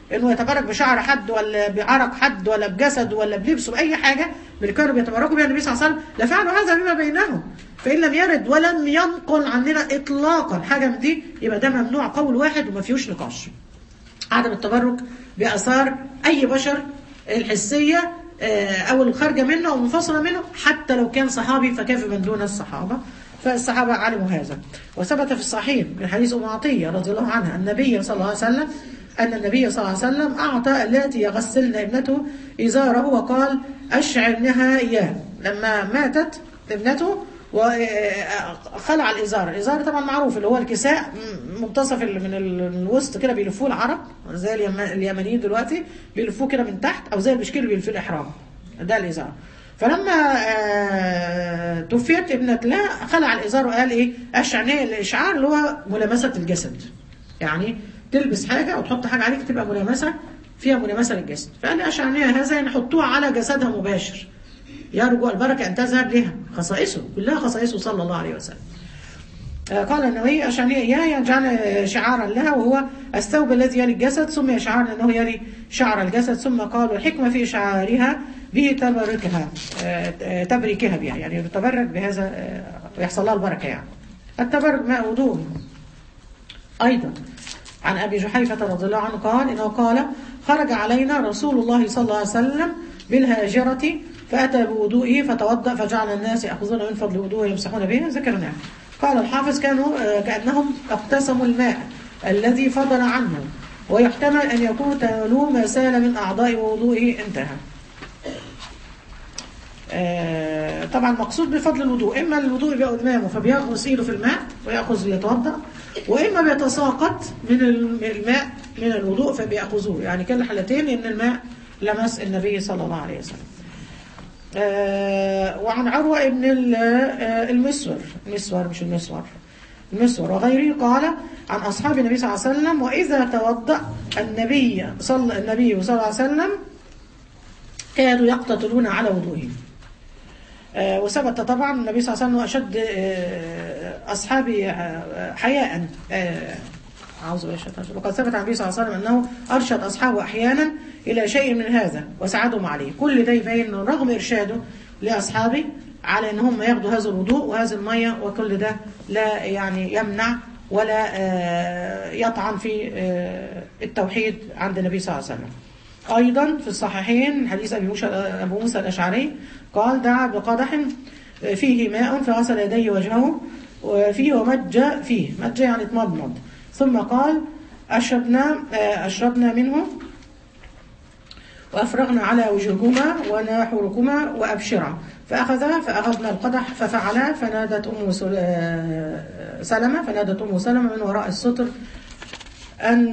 انه يتبرك بشعر حد ولا بعرق حد ولا بجسد ولا بلبسه باي حاجه من اللي كانوا بيتبركوا بها النبي صلى الله عليه وسلم لفعلوا هذا بما بينهم فان لم يرد ولم ينقل عننا اطلاقا حاجه من دي يبقى ده ممنوع قول واحد وما فيهوش نقاش عدم التبرك باثار اي بشر الحسيه آه، او الخارجه منه او منفصله منه حتى لو كان صحابي فكيف من دون الصحابه فالصحابه علموا هذا وثبت في الصحيح من حديث ام عطيه رضي الله عنها النبي صلى الله عليه وسلم ان النبي صلى الله عليه وسلم اعطى اللاتي يغسلن ابنته ازاره وقال اشعرنها اياه لما ماتت ابنته وخلع الازار الازار طبعا معروف اللي هو الكساء م- منتصف ال- من ال- من الوسط كده بيلفوه العرب زي اليم- اليمنيين دلوقتي بيلفوه كده من تحت او زي البشكير اللي بيلفوه الاحرام ده الازار فلما آه، توفيت ابنة لا خلع الازار وقال ايه اشعني الاشعار اللي هو ملامسه الجسد يعني تلبس حاجه او تحط حاجه عليك تبقى ملامسه فيها ملامسه للجسد فقال اشعني هذا يعني حطوها على جسدها مباشر يرجو البركة أن تذهب لها خصائصه كلها خصائصه صلى الله عليه وسلم آه، قال النووي عشان هي يجعل شعارا لها وهو الثوب الذي يلي الجسد سمي شعارا لأنه يلي شعر الجسد ثم قال والحكمة في شعارها به تبركها آه، آه، تبركها بها يعني تبرك بهذا آه، ويحصل لها البركة يعني التبرك ماء وضوء أيضا عن أبي جحيفة رضي الله عنه قال إنه قال خرج علينا رسول الله صلى الله عليه وسلم بالهاجرة فأتى بوضوئه فتوضأ فجعل الناس يأخذون من فضل وضوءه ويمسحون به ذكرناه قال الحافظ كانوا آه، كأنهم اقتسموا الماء الذي فضل عنه ويحتمل أن يكون تنالوه ما سال من أعضاء وضوئه انتهى آه، طبعا مقصود بفضل الوضوء اما الوضوء يبقى قدامه فبيغمس ايده في الماء وياخذ ليتوضا واما بيتساقط من الماء من الوضوء فبياخذوه يعني كل الحالتين ان الماء لمس النبي صلى الله عليه وسلم آه، وعن عروة ابن ال- آه، المسور المسور مش المسور المسور وغيره قال عن أصحاب النبي صلى الله عليه وسلم وإذا توضأ النبي صلى النبي صلى الله عليه وسلم كانوا يقتتلون على وضوئهم آه، وثبت طبعا النبي صلى الله عليه وسلم أشد آه، أصحابه آه، حياء آه، أعوذ بالله من الشيطان الرجيم. وقد ثبت عن النبي صلى الله عليه وسلم أنه أرشد أصحابه أحيانا إلى شيء من هذا وساعدهم عليه كل ده يبين أنه رغم إرشاده لأصحابه على أن هم ياخدوا هذا الوضوء وهذه المية وكل ده لا يعني يمنع ولا آه، يطعن في آه، التوحيد عند النبي صلى الله عليه وسلم أيضا في الصحيحين حديث أبي موسى, أبو موسى الأشعري قال دعا بقدح فيه ماء فغسل يديه وجهه وفيه ومج فيه مج يعني اتمضمض ثم قال أشربنا آه، أشربنا منه وأفرغنا على وجوهكما ونحوركما وأبشرا فأخذ فأخذنا القدح ففعلا فنادت أم سل- آه، سلمة فنادت أم سلمة من وراء الستر أن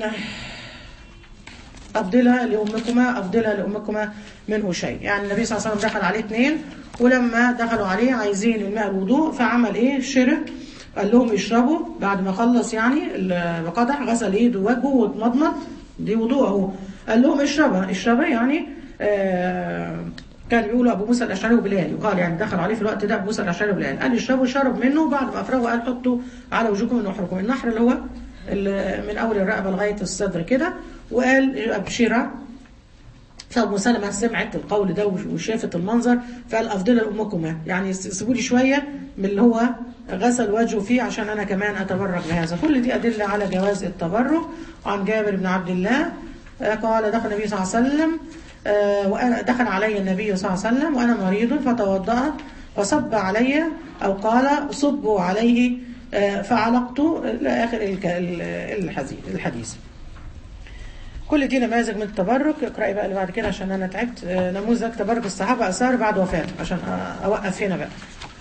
أفضلها لأمكما أفضلها لأمكما منه شيء يعني النبي صلى الله عليه وسلم دخل عليه اثنين ولما دخلوا عليه عايزين الماء الوضوء فعمل ايه شرب قال لهم اشربوا بعد ما خلص يعني القدح غسل ايده ووجهه واتمضمض دي وضوء اهو قال لهم اشربها اشربها يعني آه كان بيقولوا ابو موسى الاشعري وبلال يقال يعني دخل عليه في الوقت ده ابو موسى الاشعري وبلال قال اشربوا شرب منه بعد ما افرغوا قال حطوا على وجوهكم ونحركم النحر اللي هو ال- من اول الرقبه لغايه الصدر كده وقال ابشرا فأبو سلمة سمعت القول ده وش- وشافت المنظر فقال أفضل لأمكما يعني سيبوا لي شوية من اللي هو غسل وجهه فيه عشان أنا كمان أتبرك بهذا كل دي أدلة على جواز التبرك عن جابر بن عبد الله آه، قال دخل النبي صلى الله عليه وسلم آه، وأنا دخل علي النبي صلى الله عليه وسلم وأنا مريض فتوضأ فصب علي أو قال صبوا عليه آه، فعلقت إلى آخر الك- ال- الحديث الحديث كل دي نماذج من التبرك اقرأي بقى اللي بعد كده عشان انا تعبت آه، نموذج تبرك الصحابة اثار بعد وفاته عشان آه، اوقف هنا بقى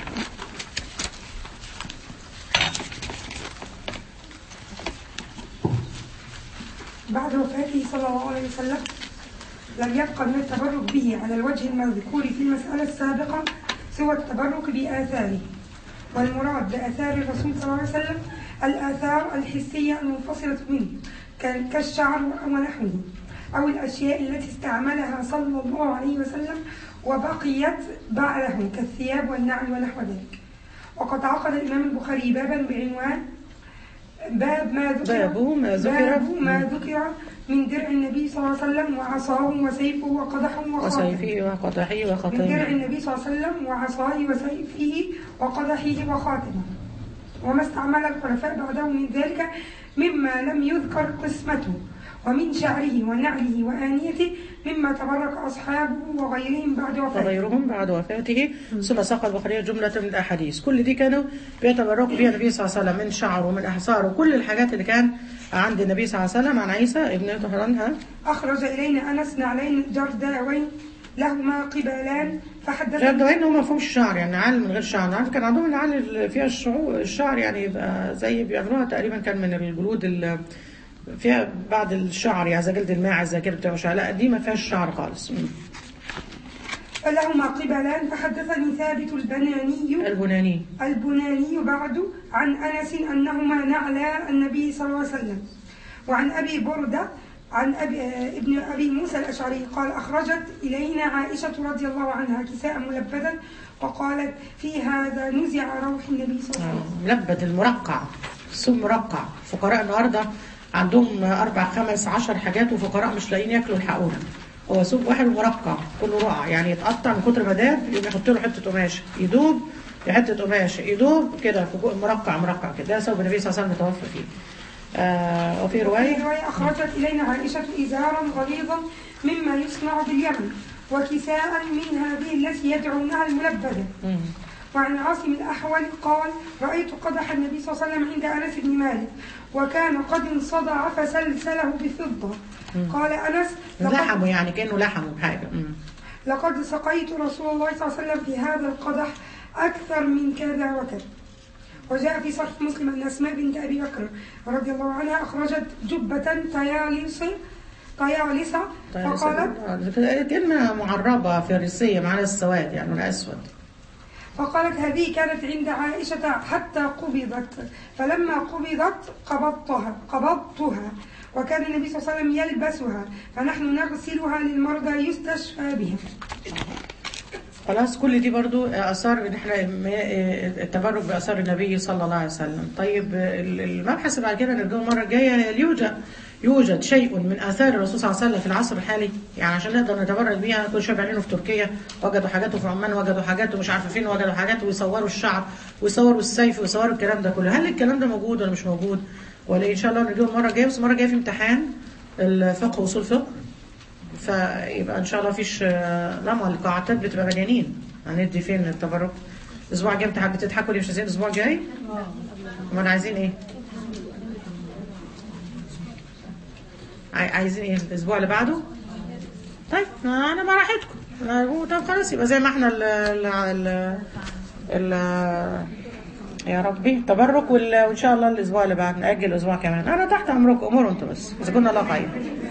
بعد وفاته صلى الله عليه وسلم لم يبقى من التبرك به على الوجه المذكور في المسألة السابقة سوى التبرك بآثاره والمراد بآثار الرسول صلى الله عليه وسلم الآثار الحسية المنفصلة منه ك- كالشعر ونحوه أو الأشياء التي استعملها صلى الله عليه وسلم وبقيت بعده كالثياب والنعل ونحو ذلك وقد عقد الإمام البخاري بابا بعنوان باب ما ذكر باب ما ذكر. باب ما ذكر من درع النبي صلى الله عليه وسلم وعصاه وسيفه وقدحه وخاتمه وسيفه وقطعه من درع وخاتمه النبي صلى الله عليه وسلم وعصاه وسيفه وقدحه وخاتمه وما استعمل الخلفاء بعده من ذلك مما لم يذكر قسمته ومن شعره ونعله وآنيته مما تبرك أصحابه وغيرهم بعد وفاته وغيرهم بعد وفاته ثم ساق البخاري جملة من الأحاديث كل دي كانوا بيتبركوا بها النبي صلى الله عليه وسلم من شعره ومن أحصاره كل الحاجات اللي كان عند النبي صلى الله عليه وسلم عن عيسى ابن طهرانها أخرج إلينا أنس نعلين جرداوين لهما قبالان فحدث جردوين هم ما فيهمش شعر يعني نعال من غير شعر عارف كان عندهم النعال اللي فيها الشعور الشعر يعني يبقى زي بيعملوها تقريبا كان من الجلود اللي فيها بعد الشعر يعني زي جلد الماعز زي كده بتبقى شعر لا دي ما فيهاش شعر خالص مم. لهما قبالان فحدثني ثابت البناني البناني البناني بعد عن أنس أنهما نعلا النبي صلى الله عليه وسلم وعن أبي بردة عن أبي آه، ابن أبي موسى الأشعري قال أخرجت إلينا عائشة رضي الله عنها كساء ملبدا وقالت في هذا نزع روح النبي صلى الله عليه وسلم ملبد المرقع ثم مرقع فقراء النهارده عندهم اربع خمس عشر حاجات وفقراء مش لاقيين ياكلوا يلحقوها هو سوق واحد مرقع كله رقع يعني يتقطع من كتر ما داب يبقى يحط له حته قماش يدوب في حته قماش يدوب كده في جو- مرقع مرقع كده ده ثوب النبي صلى الله عليه وسلم توفى فيه آه وفي وفي روايه رواية أخرجت إلينا عائشة إزارا غليظا مما يصنع باليمن وكساء من هذه التي يدعونها الملبدة مم. وعن عاصم الأحول قال رأيت قدح النبي صلى الله عليه وسلم عند أنس بن مالك وكان قد انصدع فسلسله بفضة قال أنس لقد, لحمه يعني كانه لحمه بحاجه مم. لقد سقيت رسول الله صلى الله عليه وسلم في هذا القدح أكثر من كذا وكذا وجاء في صحيح مسلم أن أسماء بنت أبي بكر رضي الله عنها أخرجت جبة طيالس طيالسة فقالت كلمة معربة فارسية معناها السواد يعني لونها أسود فقالت هذه كانت عند عائشة حتى قبضت فلما قبضت قبضتها قبضتها وكان النبي صلى الله عليه وسلم يلبسها فنحن نغسلها للمرضى يستشفى بها خلاص كل دي برضو اثار ان احنا م- التبرك باثار النبي صلى الله عليه وسلم طيب ال- المبحث بعد كده نرجعه المره الجايه هل يوجد يوجد شيء من اثار الرسول صلى الله عليه وسلم في العصر الحالي يعني عشان نقدر نتبرك بيها كل شويه بيعملوا في تركيا وجدوا حاجاته في عمان وجدوا حاجاته مش عارفه فين وجدوا حاجاته ويصوروا الشعر ويصوروا السيف ويصوروا الكلام ده كله هل الكلام ده موجود ولا مش موجود ولا ان شاء الله نرجعه المره الجايه بس المره الجايه في امتحان الفقه واصول فقه فيبقى ان شاء الله فيش لا ما القاعات بتبقى مليانين هندي فين التبرك الاسبوع الجاي بتضحك- بتضحكوا ليه مش عايزين الاسبوع الجاي؟ امال عايزين ايه؟ عاي- عايزين ايه الاسبوع اللي بعده؟ طيب ما انا ما راحتكم أنا- طب خلاص يبقى زي ما احنا ال ال ال ال يا ربي تبرك وال- وان شاء الله الاسبوع اللي بعد ناجل اسبوع كمان انا تحت امركم امور انتم بس اذا كنا الله خير